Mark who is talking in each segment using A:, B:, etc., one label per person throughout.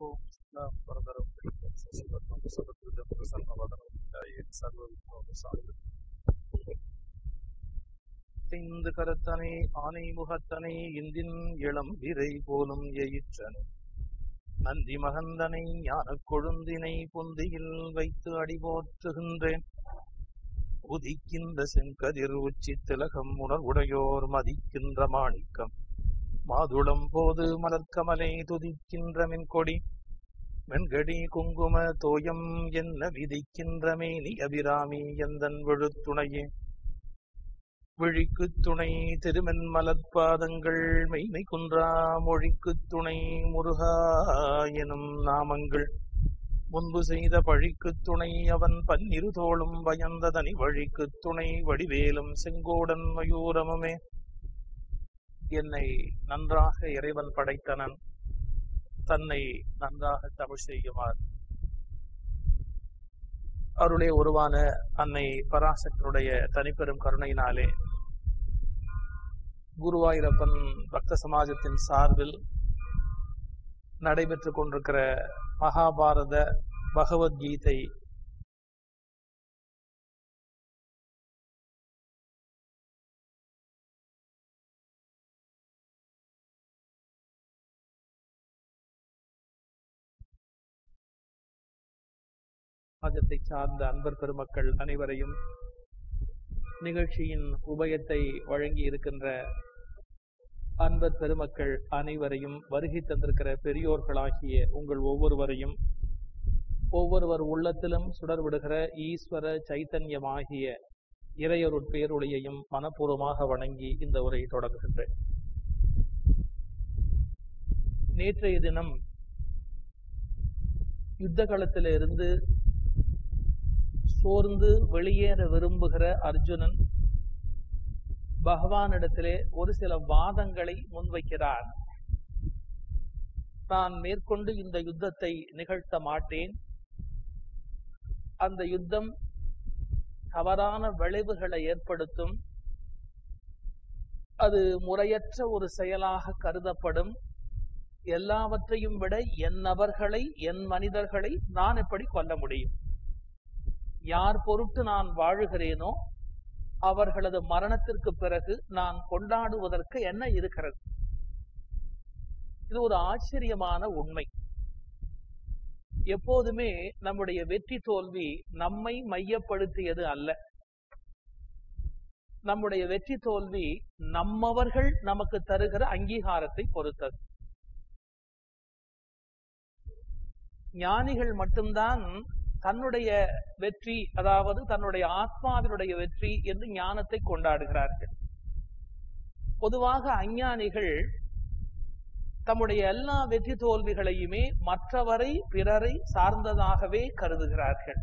A: ओम सदां वरदरं विष्णुं शशिवर्णं सुभद्रं प्रसन्नवदनं ध्याये सर्वविघ्नोपशान्तये ஐந்து கரத்தனை ஆனை முகத்தனை இந்தின் இளம் விரை போலும் எயிற்றனை நந்தி மகந்தனை ஞானக் கொழுந்தினை புந்தியில் வைத்து அடிபோற்றுகின்றேன் உதிக்கின்ற செங்கதிர் உச்சி திலகம் உணர்வுடையோர் மதிக்கின்ற மாணிக்கம் மாதுளம் போது மலர்க்கமலை துதிக்கின்ற மென்கொடி மென்கடி குங்கும தோயம் என்ன விதிக்கின்ற மேனி அபிராமி எந்தன் விழுத்துணையே விழிக்குத் துணை திருமென் மலர்பாதங்கள் மெய்மை குன்றா மொழிக்குத் துணை முருகா எனும் நாமங்கள் முன்பு செய்த பழிக்குத் துணை அவன் பன்னிரு தோளும் பயந்ததனி வழிக்குத் துணை வடிவேலும் செங்கோடன் மயூரமுமே என்னை நன்றாக இறைவன் படைத்தனன் தன்னை நன்றாக தமிழ் செய்யுமாறு அவருடைய உருவான அன்னை பராசக்தருடைய தனிப்பெரும் கருணையினாலே குருவாயூரப்பன் பக்த சமாஜத்தின் சார்பில் நடைபெற்றுக் கொண்டிருக்கிற மகாபாரத பகவத்கீதை சமாஜத்தை சார்ந்த அன்பர் பெருமக்கள் அனைவரையும் நிகழ்ச்சியின் உபயத்தை வழங்கி இருக்கின்ற அன்பர் பெருமக்கள் அனைவரையும் வருகை தந்திருக்கிற பெரியோர்களாகிய உங்கள் ஒவ்வொருவரையும் ஒவ்வொருவர் உள்ளத்திலும் சுடர் விடுகிற ஈஸ்வர சைத்தன்யமாகிய இறையொருட் பேருளையையும் மனப்பூர்வமாக வணங்கி இந்த உரையை தொடங்குகின்றேன் நேற்றைய தினம் யுத்த களத்திலிருந்து சோர்ந்து வெளியேற விரும்புகிற அர்ஜுனன் பகவானிடத்திலே ஒரு சில வாதங்களை முன்வைக்கிறார் நான் மேற்கொண்டு இந்த யுத்தத்தை நிகழ்த்த மாட்டேன் அந்த யுத்தம் தவறான விளைவுகளை ஏற்படுத்தும் அது முறையற்ற ஒரு செயலாக கருதப்படும் எல்லாவற்றையும் விட என் நபர்களை என் மனிதர்களை நான் எப்படி கொல்ல முடியும் யார் பொருட்டு நான் வாழுகிறேனோ அவர்களது மரணத்திற்கு பிறகு நான் கொண்டாடுவதற்கு என்ன இருக்கிறது இது ஒரு ஆச்சரியமான உண்மை எப்போதுமே நம்முடைய வெற்றி தோல்வி நம்மை மையப்படுத்தியது அல்ல நம்முடைய வெற்றி தோல்வி நம்மவர்கள் நமக்கு தருகிற அங்கீகாரத்தை பொறுத்தது ஞானிகள் மட்டும்தான் தன்னுடைய வெற்றி அதாவது தன்னுடைய ஆத்மாவினுடைய வெற்றி என்று ஞானத்தை கொண்டாடுகிறார்கள் பொதுவாக அஞ்ஞானிகள் தம்முடைய எல்லா வெற்றி தோல்விகளையுமே மற்றவரை பிறரை சார்ந்ததாகவே கருதுகிறார்கள்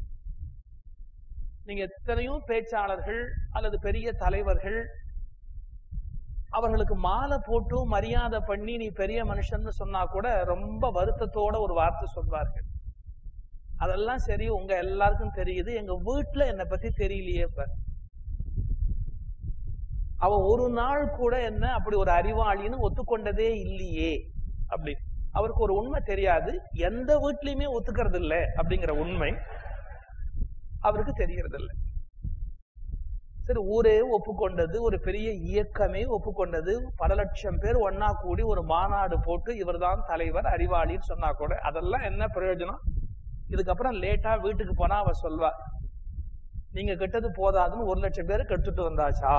A: நீங்க எத்தனையோ பேச்சாளர்கள் அல்லது பெரிய தலைவர்கள் அவர்களுக்கு மாலை போட்டு மரியாதை பண்ணி நீ பெரிய மனுஷன்னு சொன்னா கூட ரொம்ப வருத்தத்தோட ஒரு வார்த்தை சொல்வார்கள் அதெல்லாம் சரி உங்க எல்லாருக்கும் தெரியுது எங்க வீட்டுல என்னை பத்தி தெரியலையே இப்ப அவ ஒரு நாள் கூட என்ன அப்படி ஒரு அறிவாளின்னு ஒத்துக்கொண்டதே இல்லையே அப்படி அவருக்கு ஒரு உண்மை தெரியாது எந்த வீட்லயுமே ஒத்துக்கிறது இல்லை அப்படிங்கிற உண்மை அவருக்கு தெரியறது இல்லை சரி ஊரே ஒப்புக்கொண்டது ஒரு பெரிய இயக்கமே ஒப்புக்கொண்டது பல லட்சம் பேர் ஒன்னா கூடி ஒரு மாநாடு போட்டு இவர்தான் தலைவர் அறிவாளின்னு சொன்னா கூட அதெல்லாம் என்ன பிரயோஜனம் இதுக்கப்புறம் லேட்டா வீட்டுக்கு போனா அவ சொல்வா நீங்க கெட்டது போதாதுன்னு ஒரு லட்சம் பேர் கெட்டுட்டு வந்தாச்சா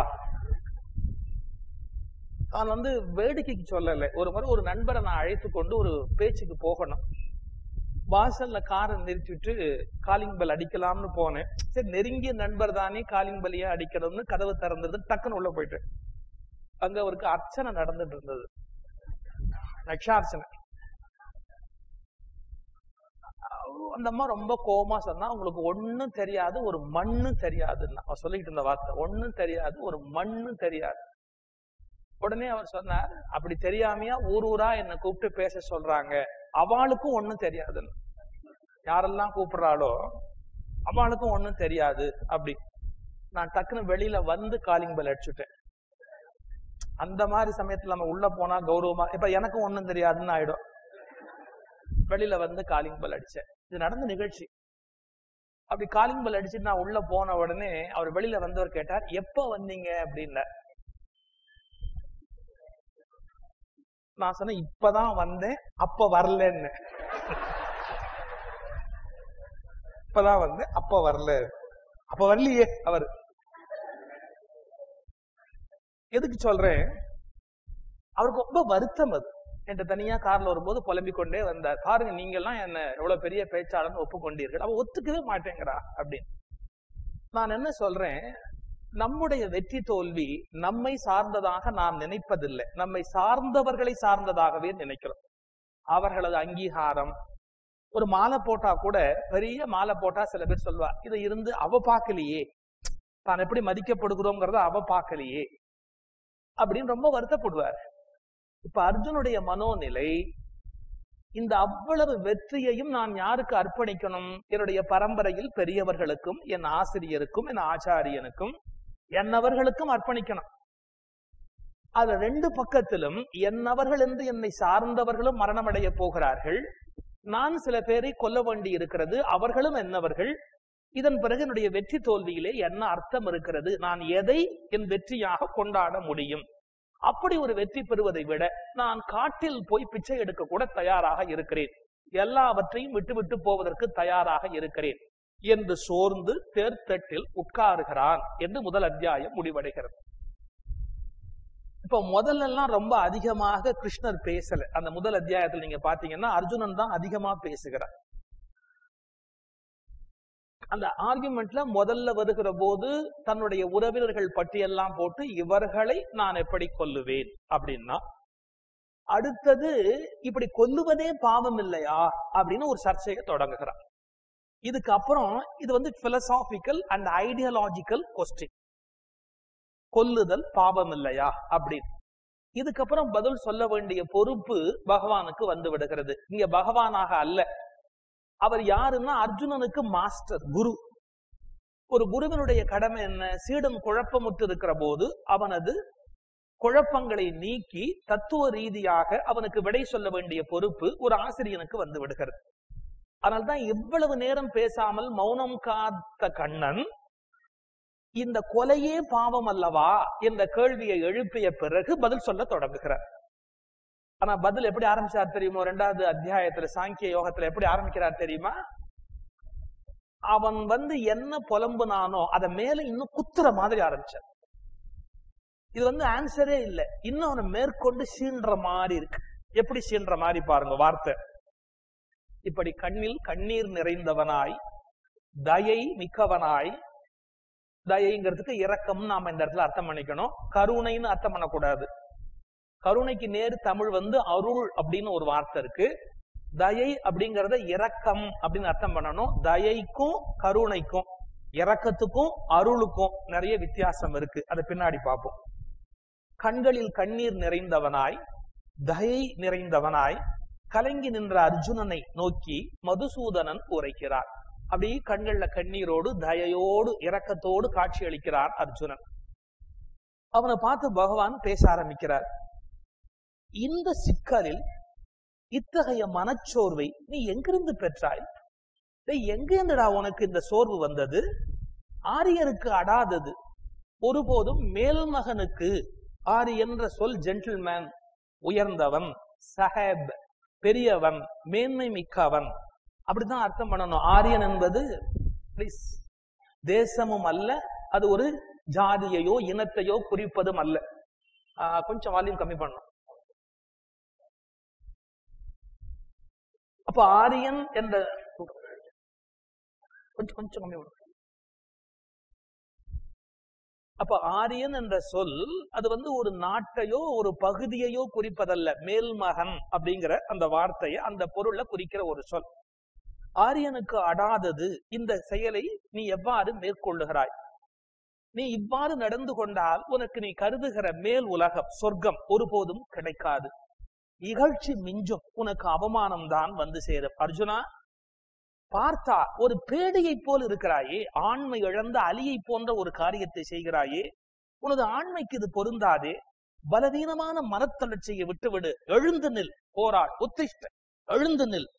A: நான் வந்து வேடிக்கைக்கு சொல்லல ஒரு முறை ஒரு நண்பரை நான் அழைத்து கொண்டு ஒரு பேச்சுக்கு போகணும் வாசல்ல காரை நிறுத்திட்டு காலிங் பெல் அடிக்கலாம்னு போனேன் சரி நெருங்கிய நண்பர் தானே காலிங் பெல்லையே அடிக்கணும்னு கதவு திறந்தது டக்குன்னு உள்ள போயிட்டு அங்க அவருக்கு அர்ச்சனை நடந்துட்டு இருந்தது லட்சார்ச்சனை அந்த அம்மா ரொம்ப கோபமா சொன்னா உங்களுக்கு ஒண்ணும் தெரியாது ஒரு மண்ணு தெரியாதுன்னு அவன் சொல்லிட்டு இருந்த வார்த்தை ஒண்ணும் தெரியாது ஒரு மண்ணு தெரியாது உடனே அவர் சொன்னார் அப்படி தெரியாமையா ஊர் ஊரா என்ன கூப்பிட்டு பேச சொல்றாங்க அவளுக்கும் ஒண்ணும் தெரியாதுன்னு யாரெல்லாம் கூப்பிடுறாளோ அவளுக்கும் ஒண்ணும் தெரியாது அப்படி நான் டக்குன்னு வெளியில வந்து காலிங் பெல் அடிச்சுட்டேன் அந்த மாதிரி சமயத்துல நம்ம உள்ள போனா கௌரவமா இப்ப எனக்கும் ஒண்ணும் தெரியாதுன்னு ஆயிடும் வெளியில வந்து காலிங் பெல் அடிச்சேன் இது நடந்த நிகழ்ச்சி அப்படி காலிங் பெல் அடிச்சுட்டு நான் உள்ள போன உடனே அவர் வெளியில வந்தவர் கேட்டார் எப்ப வந்தீங்க அப்படின்னார் நான் சொன்னேன் இப்பதான் வந்தேன் அப்ப வரலன்னு இப்பதான் வந்து அப்ப வரல அப்ப வரலையே அவர் எதுக்கு சொல்றேன் அவருக்கு ரொம்ப வருத்தம் அது என்கிட்ட தனியா கார்ல வரும்போது புலம்பிக் கொண்டே வந்தார் பாருங்க நீங்க எல்லாம் என்ன எவ்வளவு பெரிய பேச்சாளர்னு ஒப்புக்கொண்டீர்கள் அவ ஒத்துக்கவே மாட்டேங்கிறா அப்படின்னு நான் என்ன சொல்றேன் நம்முடைய வெற்றி தோல்வி நம்மை சார்ந்ததாக நாம் நினைப்பதில்லை நம்மை சார்ந்தவர்களை சார்ந்ததாகவே நினைக்கிறோம் அவர்களது அங்கீகாரம் ஒரு மாலை போட்டா கூட பெரிய மாலை போட்டா சில பேர் சொல்வா இதை இருந்து அவ பார்க்கலையே தான் எப்படி மதிக்கப்படுகிறோங்கிறத அவ பார்க்கலையே அப்படின்னு ரொம்ப வருத்தப்படுவார் இப்ப அர்ஜுனுடைய மனோநிலை இந்த அவ்வளவு வெற்றியையும் நான் யாருக்கு அர்ப்பணிக்கணும் என்னுடைய பரம்பரையில் பெரியவர்களுக்கும் என் ஆசிரியருக்கும் என் ஆச்சாரியனுக்கும் என்னவர்களுக்கும் அர்ப்பணிக்கணும் அது ரெண்டு பக்கத்திலும் என்னவர்கள் என்று என்னை சார்ந்தவர்களும் மரணமடைய போகிறார்கள் நான் சில பேரை கொல்ல வேண்டி இருக்கிறது அவர்களும் என்னவர்கள் இதன் பிறகு என்னுடைய வெற்றி தோல்வியிலே என்ன அர்த்தம் இருக்கிறது நான் எதை என் வெற்றியாக கொண்டாட முடியும் அப்படி ஒரு வெற்றி பெறுவதை விட நான் காட்டில் போய் பிச்சை எடுக்க கூட தயாராக இருக்கிறேன் எல்லாவற்றையும் விட்டு விட்டு போவதற்கு தயாராக இருக்கிறேன் என்று சோர்ந்து தேர்தட்டில் உட்காருகிறான் என்று முதல் அத்தியாயம் முடிவடைகிறது இப்ப முதல்ல எல்லாம் ரொம்ப அதிகமாக கிருஷ்ணர் பேசல அந்த முதல் அத்தியாயத்தில் நீங்க பாத்தீங்கன்னா அர்ஜுனன் தான் அதிகமா பேசுகிறார் அந்த ஆர்குமெண்ட்ல முதல்ல வருகிற போது தன்னுடைய உறவினர்கள் பட்டியெல்லாம் போட்டு இவர்களை நான் எப்படி கொல்லுவேன் அப்படின்னா அடுத்தது இப்படி கொல்லுவதே பாவம் இல்லையா அப்படின்னு ஒரு சர்ச்சையை தொடங்குகிறார் இதுக்கு அப்புறம் இது வந்து பிலசாபிக்கல் அண்ட் ஐடியாலஜிக்கல் கொஸ்டின் கொல்லுதல் பாவம் இல்லையா அப்படின்னு இதுக்கப்புறம் பதில் சொல்ல வேண்டிய பொறுப்பு பகவானுக்கு வந்து விடுகிறது இங்க பகவானாக அல்ல அவர் யாருன்னா அர்ஜுனனுக்கு மாஸ்டர் குரு ஒரு குருவினுடைய கடமை என்ன சீடன் குழப்பமுற்று இருக்கிற போது அவனது குழப்பங்களை நீக்கி தத்துவ ரீதியாக அவனுக்கு விடை சொல்ல வேண்டிய பொறுப்பு ஒரு ஆசிரியனுக்கு வந்து விடுகிறது அதனால்தான் இவ்வளவு நேரம் பேசாமல் மௌனம் காத்த கண்ணன் இந்த கொலையே பாவம் அல்லவா என்ற கேள்வியை எழுப்பிய பிறகு பதில் சொல்ல தொடங்குகிறார் ஆனா பதில் எப்படி ஆரம்பிச்சார் தெரியுமா ரெண்டாவது அத்தியாயத்துல சாங்கிய யோகத்துல எப்படி ஆரம்பிக்கிறார் தெரியுமா அவன் வந்து என்ன புலம்புனானோ அத மேல இன்னும் குத்துற மாதிரி ஆரம்பிச்சார் இது வந்து ஆன்சரே இல்ல இன்னும் அவனை மேற்கொண்டு சீன்ற மாதிரி இருக்கு எப்படி சீன்ற மாதிரி பாருங்க வார்த்தை இப்படி கண்ணில் கண்ணீர் நிறைந்தவனாய் தயை மிக்கவனாய் தயைங்கிறதுக்கு இரக்கம் நாம இந்த இடத்துல அர்த்தம் பண்ணிக்கணும் கருணைன்னு அர்த்தம் பண்ணக்கூடாது கருணைக்கு நேர் தமிழ் வந்து அருள் அப்படின்னு ஒரு வார்த்தை இருக்கு தயை அப்படிங்கறத இரக்கம் அப்படின்னு அர்த்தம் பண்ணணும் தயைக்கும் கருணைக்கும் இரக்கத்துக்கும் அருளுக்கும் நிறைய வித்தியாசம் இருக்கு அதை பின்னாடி பார்ப்போம் கண்களில் கண்ணீர் நிறைந்தவனாய் தயை நிறைந்தவனாய் கலங்கி நின்ற அர்ஜுனனை நோக்கி மதுசூதனன் உரைக்கிறார் அப்படி கண்கள்ல கண்ணீரோடு தயையோடு இரக்கத்தோடு காட்சி அளிக்கிறார் அர்ஜுனன் அவனை பார்த்து பகவான் பேச ஆரம்பிக்கிறார் இந்த சிக்கலில் இத்தகைய மனச்சோர்வை நீ எங்கிருந்து பெற்றாய் டேய், எங்கிருந்துடா உனக்கு இந்த சோர்வு வந்தது ஆரியருக்கு அடாதது ஒருபோதும் மேல்மகனுக்கு ஆரி என்ற சொல் ஜென்டில்மேன் உயர்ந்தவன் சஹேப் பெரியவன் மேன்மை மிக்கவன் அப்படிதான் அர்த்தம் பண்ணணும் ஆரியன் என்பது please, தேசமும் அல்ல அது ஒரு ஜாதியையோ இனத்தையோ குறிப்பதும் அல்ல ஆஹ் கொஞ்சம் வால்யூம் கம்மி பண்ணணும் அப்ப ஆரியன் என்ற கொஞ்சம் கொஞ்சம் கம்மி பண்ணணும் அப்ப ஆரியன் என்ற சொல் அது வந்து ஒரு நாட்டையோ ஒரு பகுதியையோ குறிப்பதல்ல மேல்மகன் அப்படிங்கிற அந்த வார்த்தையை அந்த பொருளை குறிக்கிற ஒரு சொல் ஆரியனுக்கு அடாதது இந்த செயலை நீ எவ்வாறு மேற்கொள்ளுகிறாய் நீ இவ்வாறு நடந்து கொண்டால் உனக்கு நீ கருதுகிற மேல் உலகம் சொர்க்கம் ஒருபோதும் கிடைக்காது இகழ்ச்சி மிஞ்சும் உனக்கு அவமானம் தான் வந்து சேரும் அர்ஜுனா பார்த்தா ஒரு பேடையை போல் இருக்கிறாயே ஆண்மை இழந்த அலியை போன்ற ஒரு காரியத்தை செய்கிறாயே உனது ஆண்மைக்கு இது பொருந்தாதே பலவீனமான மனத்தளர்ச்சியை விட்டுவிடு எழுந்து நில் போராள் உத்திஷ்ட எழுந்து நில்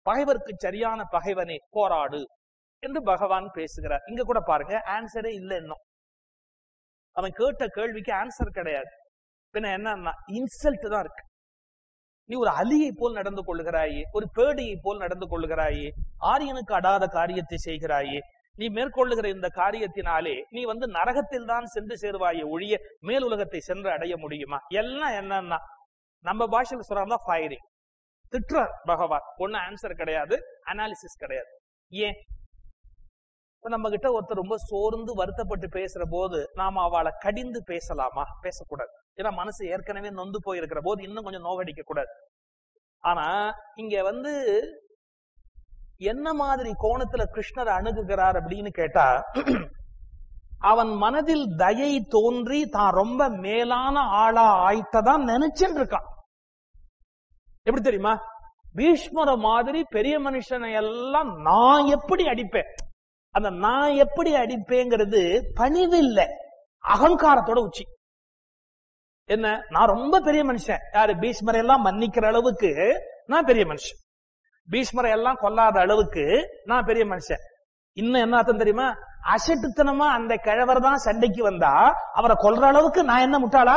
A: பகைவருக்கு சரியான பகைவனே போராடு என்று பகவான் பேசுகிறார் இங்க கூட பாருங்க ஆன்சரே இல்ல இன்னும் அவன் கேட்ட கேள்விக்கு ஆன்சர் கிடையாது பின்ன என்னன்னா இன்சல்ட் தான் இருக்கு நீ ஒரு அலியை போல் நடந்து கொள்ளுகிறாயே ஒரு பேடியை போல் நடந்து கொள்ளுகிறாயே ஆரியனுக்கு அடாத காரியத்தை செய்கிறாயே நீ மேற்கொள்ளுகிற இந்த காரியத்தினாலே நீ வந்து நரகத்தில் தான் சென்று சேருவாயே ஒழிய மேல் உலகத்தை சென்று அடைய முடியுமா எல்லாம் என்னன்னா நம்ம பாஷையில் சொல்றாங்க ஃபயரிங் திட்டுறார் பகவான் ஒண்ணு ஆன்சர் கிடையாது அனாலிசிஸ் கிடையாது ஏன் இப்ப நம்ம கிட்ட ஒருத்தர் ரொம்ப சோர்ந்து வருத்தப்பட்டு பேசுற போது நாம அவளை கடிந்து பேசலாமா பேசக்கூடாது ஏன்னா மனசு ஏற்கனவே நொந்து போயிருக்கிற போது இன்னும் கொஞ்சம் நோகடிக்க கூடாது ஆனா இங்க வந்து என்ன மாதிரி கோணத்துல கிருஷ்ணர் அணுகுகிறார் அப்படின்னு கேட்டா அவன் மனதில் தயை தோன்றி தான் ரொம்ப மேலான ஆளா ஆயிட்டதான் நினைச்சுட்டு இருக்கான் எப்படி தெரியுமா பீஷ்மர மாதிரி பெரிய மனுஷனை எல்லாம் நான் எப்படி அடிப்பேன் அந்த நான் எப்படி அடிப்பேங்கிறது பணிவு இல்ல அகங்காரத்தோட உச்சி என்ன நான் ரொம்ப பெரிய மனுஷன் யாரு பீஷ்மரை எல்லாம் மன்னிக்கிற அளவுக்கு நான் பெரிய மனுஷன் பீஷ்மரை எல்லாம் கொல்லாத அளவுக்கு நான் பெரிய மனுஷன் இன்னும் என்ன அர்த்தம் தெரியுமா அசட்டுத்தனமா அந்த கிழவர் தான் சண்டைக்கு வந்தா அவரை கொல்ற அளவுக்கு நான் என்ன முட்டாளா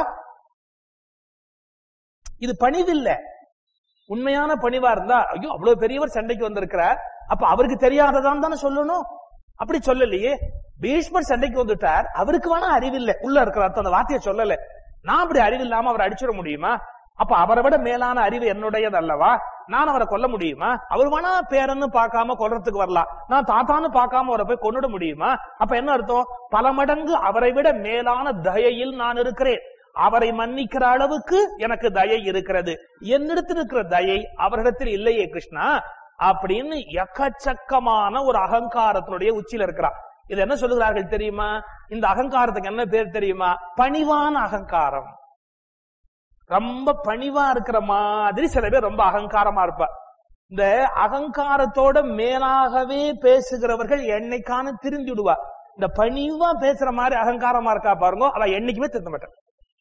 A: இது பணிவில்ல உண்மையான பணிவா இருந்தா ஐயோ அவ்வளவு பெரியவர் சண்டைக்கு வந்திருக்கிறார் அப்ப அவருக்கு தெரியாததான் தானே சொல்லணும் அப்படி சொல்லலையே பீஷ்மர் சண்டைக்கு வந்துட்டார் அவருக்கு வேணா அறிவில்லை உள்ள இருக்கிற அர்த்தம் அந்த வார்த்தையை சொல்லல நான் அப்படி அறிவில்லாம அவரை அடிச்சிட முடியுமா அப்ப அவரை விட மேலான அறிவு என்னுடையது அல்லவா நான் அவரை கொல்ல முடியுமா அவர் வேணா பேரன்னு பார்க்காம கொல்றதுக்கு வரலாம் நான் தாத்தான்னு பார்க்காம அவரை போய் கொன்னுட முடியுமா அப்ப என்ன அர்த்தம் பல மடங்கு அவரை விட மேலான தயையில் நான் இருக்கிறேன் அவரை மன்னிக்கிற அளவுக்கு எனக்கு தயை இருக்கிறது என்னிடத்தில் இருக்கிற தயை அவரிடத்தில் இல்லையே கிருஷ்ணா அப்படின்னு எக்கச்சக்கமான ஒரு அகங்காரத்தினுடைய உச்சியில இருக்கிறான் இது என்ன சொல்லுகிறார்கள் தெரியுமா இந்த அகங்காரத்துக்கு என்ன பேர் தெரியுமா பணிவான அகங்காரம் ரொம்ப பணிவா இருக்கிற மாதிரி சில பேர் ரொம்ப அகங்காரமா இருப்பா இந்த அகங்காரத்தோட மேலாகவே பேசுகிறவர்கள் என்னைக்கான திருந்தி விடுவா இந்த பணிவா பேசுற மாதிரி அகங்காரமா இருக்கா பாருங்க அவ என்னைக்குமே திருந்த மாட்டான்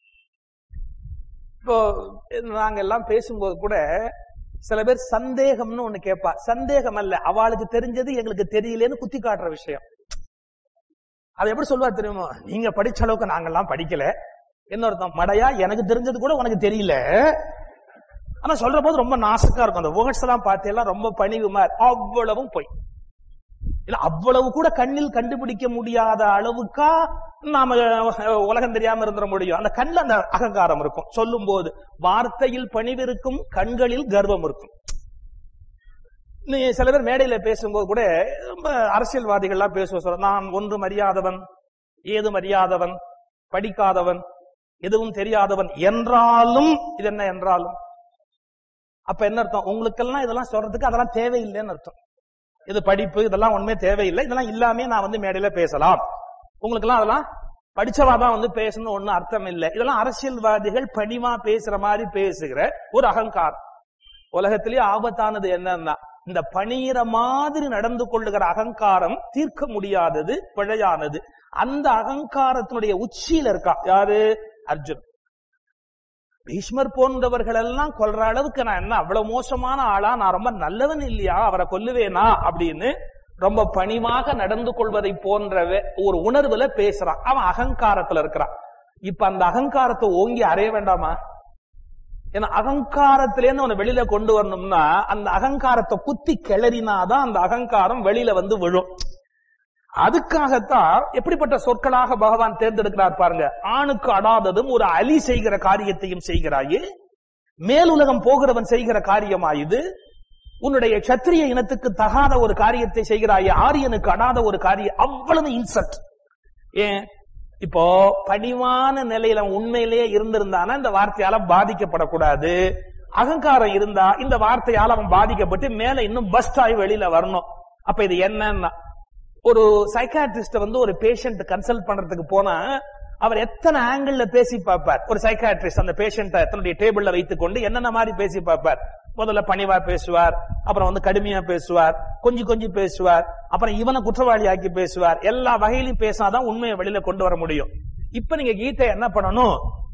A: இப்போ நாங்க எல்லாம் பேசும்போது கூட சில பேர் சந்தேகம்னு ஒண்ணு கேட்பா சந்தேகம் அல்ல அவளுக்கு தெரிஞ்சது எங்களுக்கு தெரியலன்னு குத்தி காட்டுற விஷயம் அது எப்படி சொல்லுவா தெரியுமா நீங்க படிச்ச அளவுக்கு நாங்கெல்லாம் படிக்கல என்ன அர்த்தம் மடையா எனக்கு தெரிஞ்சது கூட உனக்கு தெரியல ஆனா சொல்ற போது ரொம்ப நாசுக்கா இருக்கும் அந்த வேர்ட்ஸ் எல்லாம் பார்த்தேல்லாம் ரொம்ப பணிவுமா அவ்வளவும் போய் இல்ல அவ்வளவு கூட கண்ணில் கண்டுபிடிக்க முடியாத அளவுக்கா நாம உலகம் தெரியாம இருந்துட முடியும் அந்த கண்ணில் அந்த அகங்காரம் இருக்கும் சொல்லும் போது வார்த்தையில் பணிவு இருக்கும் கண்களில் கர்வம் இருக்கும் நீ சில பேர் மேடையில பேசும்போது கூட ரொம்ப அரசியல்வாதிகள்லாம் பேசுவ சொல்ற நான் ஒன்றும் அறியாதவன் ஏதும் அறியாதவன் படிக்காதவன் எதுவும் தெரியாதவன் என்றாலும் இது என்ன என்றாலும் அப்ப என்ன அர்த்தம் உங்களுக்கெல்லாம் இதெல்லாம் சொல்றதுக்கு அதெல்லாம் தேவையில்லைன்னு அர்த்தம் இது படிப்பு இதெல்லாம் ஒண்ணுமே தேவையில்லை இதெல்லாம் இல்லாமே நான் வந்து மேடையில பேசலாம் உங்களுக்கு எல்லாம் அதெல்லாம் படிச்சவா தான் வந்து பேசணும் ஒண்ணு அர்த்தம் இல்லை இதெல்லாம் அரசியல்வாதிகள் பணிவா பேசுற மாதிரி பேசுகிற ஒரு அகங்காரம் உலகத்திலேயே ஆபத்தானது என்னன்னா இந்த பணியிற மாதிரி நடந்து கொள்ளுகிற அகங்காரம் தீர்க்க முடியாதது பிழையானது அந்த அகங்காரத்தினுடைய உச்சியில இருக்கா யாரு அர்ஜுன் பீஷ்மர் போன்றவர்கள் எல்லாம் கொல்ற அளவுக்கு நான் என்ன அவ்வளவு மோசமான ஆளா நான் ரொம்ப நல்லவன் இல்லையா அவரை கொல்லுவேனா அப்படின்னு ரொம்ப பணிவாக நடந்து கொள்வதை போன்ற ஒரு உணர்வுல பேசுறான் அவன் அகங்காரத்துல இருக்கிறான் இப்ப அந்த அகங்காரத்தை ஓங்கி அறைய வேண்டாமா ஏன்னா அகங்காரத்திலேருந்து அவனை வெளியில கொண்டு வரணும்னா அந்த அகங்காரத்தை குத்தி கிளறினாதான் அந்த அகங்காரம் வெளியில வந்து விழும் அதுக்காகத்தான் எப்படிப்பட்ட சொற்களாக பகவான் தேர்ந்தெடுக்கிறார் பாருங்க ஆணுக்கு அடாததும் ஒரு அலி செய்கிற காரியத்தையும் செய்கிறாயே மேலுலகம் போகிறவன் செய்கிற காரியமா இது உன்னுடைய சத்திரிய இனத்துக்கு தகாத ஒரு காரியத்தை செய்கிறாயே ஆரியனுக்கு அடாத ஒரு காரியம் அவ்வளவு இன்சல்ட் ஏன் இப்போ பணிவான நிலையில உண்மையிலேயே இருந்திருந்தானா இந்த வார்த்தையால பாதிக்கப்படக்கூடாது அகங்காரம் இருந்தா இந்த வார்த்தையால அவன் பாதிக்கப்பட்டு மேல இன்னும் பஸ்ட் ஆகி வெளியில வரணும் அப்ப இது என்னன்னா ஒரு சைக்காட்ரிஸ்ட வந்து ஒரு பேஷண்ட் கன்சல்ட் பண்றதுக்கு போனா அவர் எத்தனை ஆங்கிள் பேசி பார்ப்பார் ஒரு சைக்காட்ரிஸ்ட் அந்த பேஷண்ட தன்னுடைய டேபிள்ல வைத்துக் கொண்டு என்னென்ன மாதிரி பேசி பார்ப்பார் முதல்ல பணிவா பேசுவார் அப்புறம் வந்து கடுமையா பேசுவார் கொஞ்சம் கொஞ்சம் பேசுவார் அப்புறம் இவனை குற்றவாளி ஆக்கி பேசுவார் எல்லா வகையிலும் பேசாதான் உண்மையை வெளியில கொண்டு வர முடியும் இப்ப நீங்க கீதை என்ன பண்ணணும்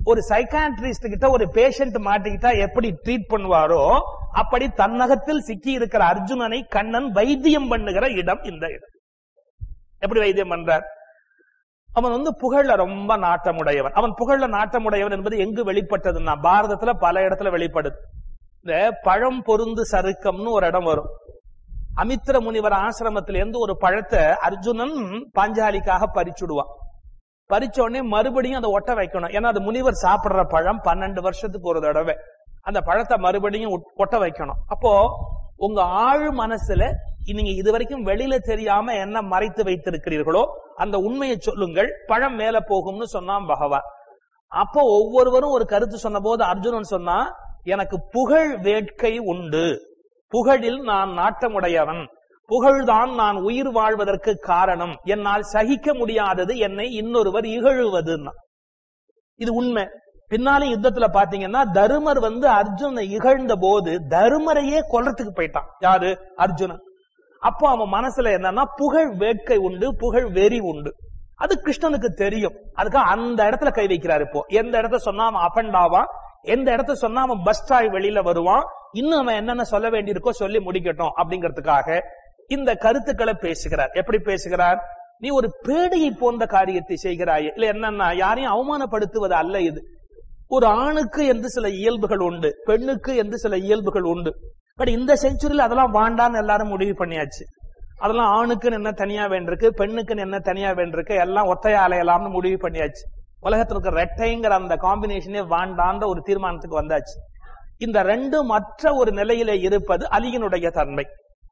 A: ஒரு சைக்காட்ரிஸ்ட் கிட்ட ஒரு பேஷண்ட் மாட்டிக்கிட்டா எப்படி ட்ரீட் பண்ணுவாரோ அப்படி தன்னகத்தில் சிக்கி இருக்கிற அர்ஜுனனை கண்ணன் வைத்தியம் பண்ணுகிற இடம் இந்த இடம் எப்படி வைத்தியம் பண்றார் அவன் வந்து புகழ்ல ரொம்ப நாட்டமுடையவன் அவன் புகழ்ல நாட்டமுடையவன் என்பது எங்கு வெளிப்பட்டதுன்னா பாரதத்துல பல இடத்துல வெளிப்படுது இந்த பழம் பொருந்து சருக்கம்னு ஒரு இடம் வரும் அமித்திர முனிவர் ஆசிரமத்திலிருந்து ஒரு பழத்தை அர்ஜுனன் பாஞ்சாலிக்காக பறிச்சுடுவான் பறிச்ச உடனே மறுபடியும் அதை ஒட்ட வைக்கணும் ஏன்னா அது முனிவர் சாப்பிடுற பழம் பன்னெண்டு வருஷத்துக்கு ஒரு தடவை அந்த பழத்தை மறுபடியும் ஒட்- ஒட்ட வைக்கணும் அப்போ உங்க ஆழ் மனசுல நீங்க இதுவரைக்கும் வெளியில தெரியாம என்ன மறைத்து வைத்திருக்கிறீர்களோ அந்த உண்மையை சொல்லுங்கள் பழம் மேல போகும்னு சொன்னான் பகவான் அப்போ ஒவ்வொருவரும் ஒரு கருத்து சொன்ன போது அர்ஜுனன் சொன்னா எனக்கு புகழ் வேட்கை உண்டு புகழில் நான் நாட்டமுடையவன் புகழ்தான் நான் உயிர் வாழ்வதற்கு காரணம் என்னால் சகிக்க முடியாதது என்னை இன்னொருவர் இகழுவதுன்னா இது உண்மை பின்னாலே யுத்தத்துல பாத்தீங்கன்னா தருமர் வந்து அர்ஜுனை இகழ்ந்த போது தருமரையே கொல்றதுக்கு போயிட்டான் யாரு அர்ஜுனன் அப்போ அவன் மனசுல என்னன்னா புகழ் வேட்கை உண்டு புகழ் வெறி உண்டு அது கிருஷ்ணனுக்கு தெரியும் அதுக்காக அந்த இடத்துல கை வைக்கிறார் இப்போ எந்த இடத்த சொன்னா அவன் அபண்டாவான் எந்த இடத்த சொன்னா அவன் பஸ் ஆகி வெளியில வருவான் இன்னும் அவன் என்னென்ன சொல்ல வேண்டியிருக்கோ சொல்லி முடிக்கட்டும் அப்படிங்கிறதுக்காக இந்த கருத்துக்களை பேசுகிறார் எப்படி பேசுகிறார் நீ ஒரு பேடையை போன்ற காரியத்தை செய்கிறாய் இல்ல என்னன்னா யாரையும் அவமானப்படுத்துவது அல்ல இது ஒரு ஆணுக்கு என்று சில இயல்புகள் உண்டு பெண்ணுக்கு என்று சில இயல்புகள் உண்டு பட் இந்த செஞ்சுரியில அதெல்லாம் வேண்டான்னு எல்லாரும் முடிவு பண்ணியாச்சு அதெல்லாம் ஆணுக்குன்னு என்ன தனியா வேண்டிருக்கு பெண்ணுக்குன்னு என்ன தனியா வேண்டிருக்கு எல்லாம் ஒத்தையா அலையலாம்னு முடிவு பண்ணியாச்சு உலகத்துல இருக்க ரெட்டைங்கிற அந்த காம்பினேஷனே வேண்டான்ற ஒரு தீர்மானத்துக்கு வந்தாச்சு இந்த ரெண்டு மற்ற ஒரு நிலையில இருப்பது அலியினுடைய தன்மை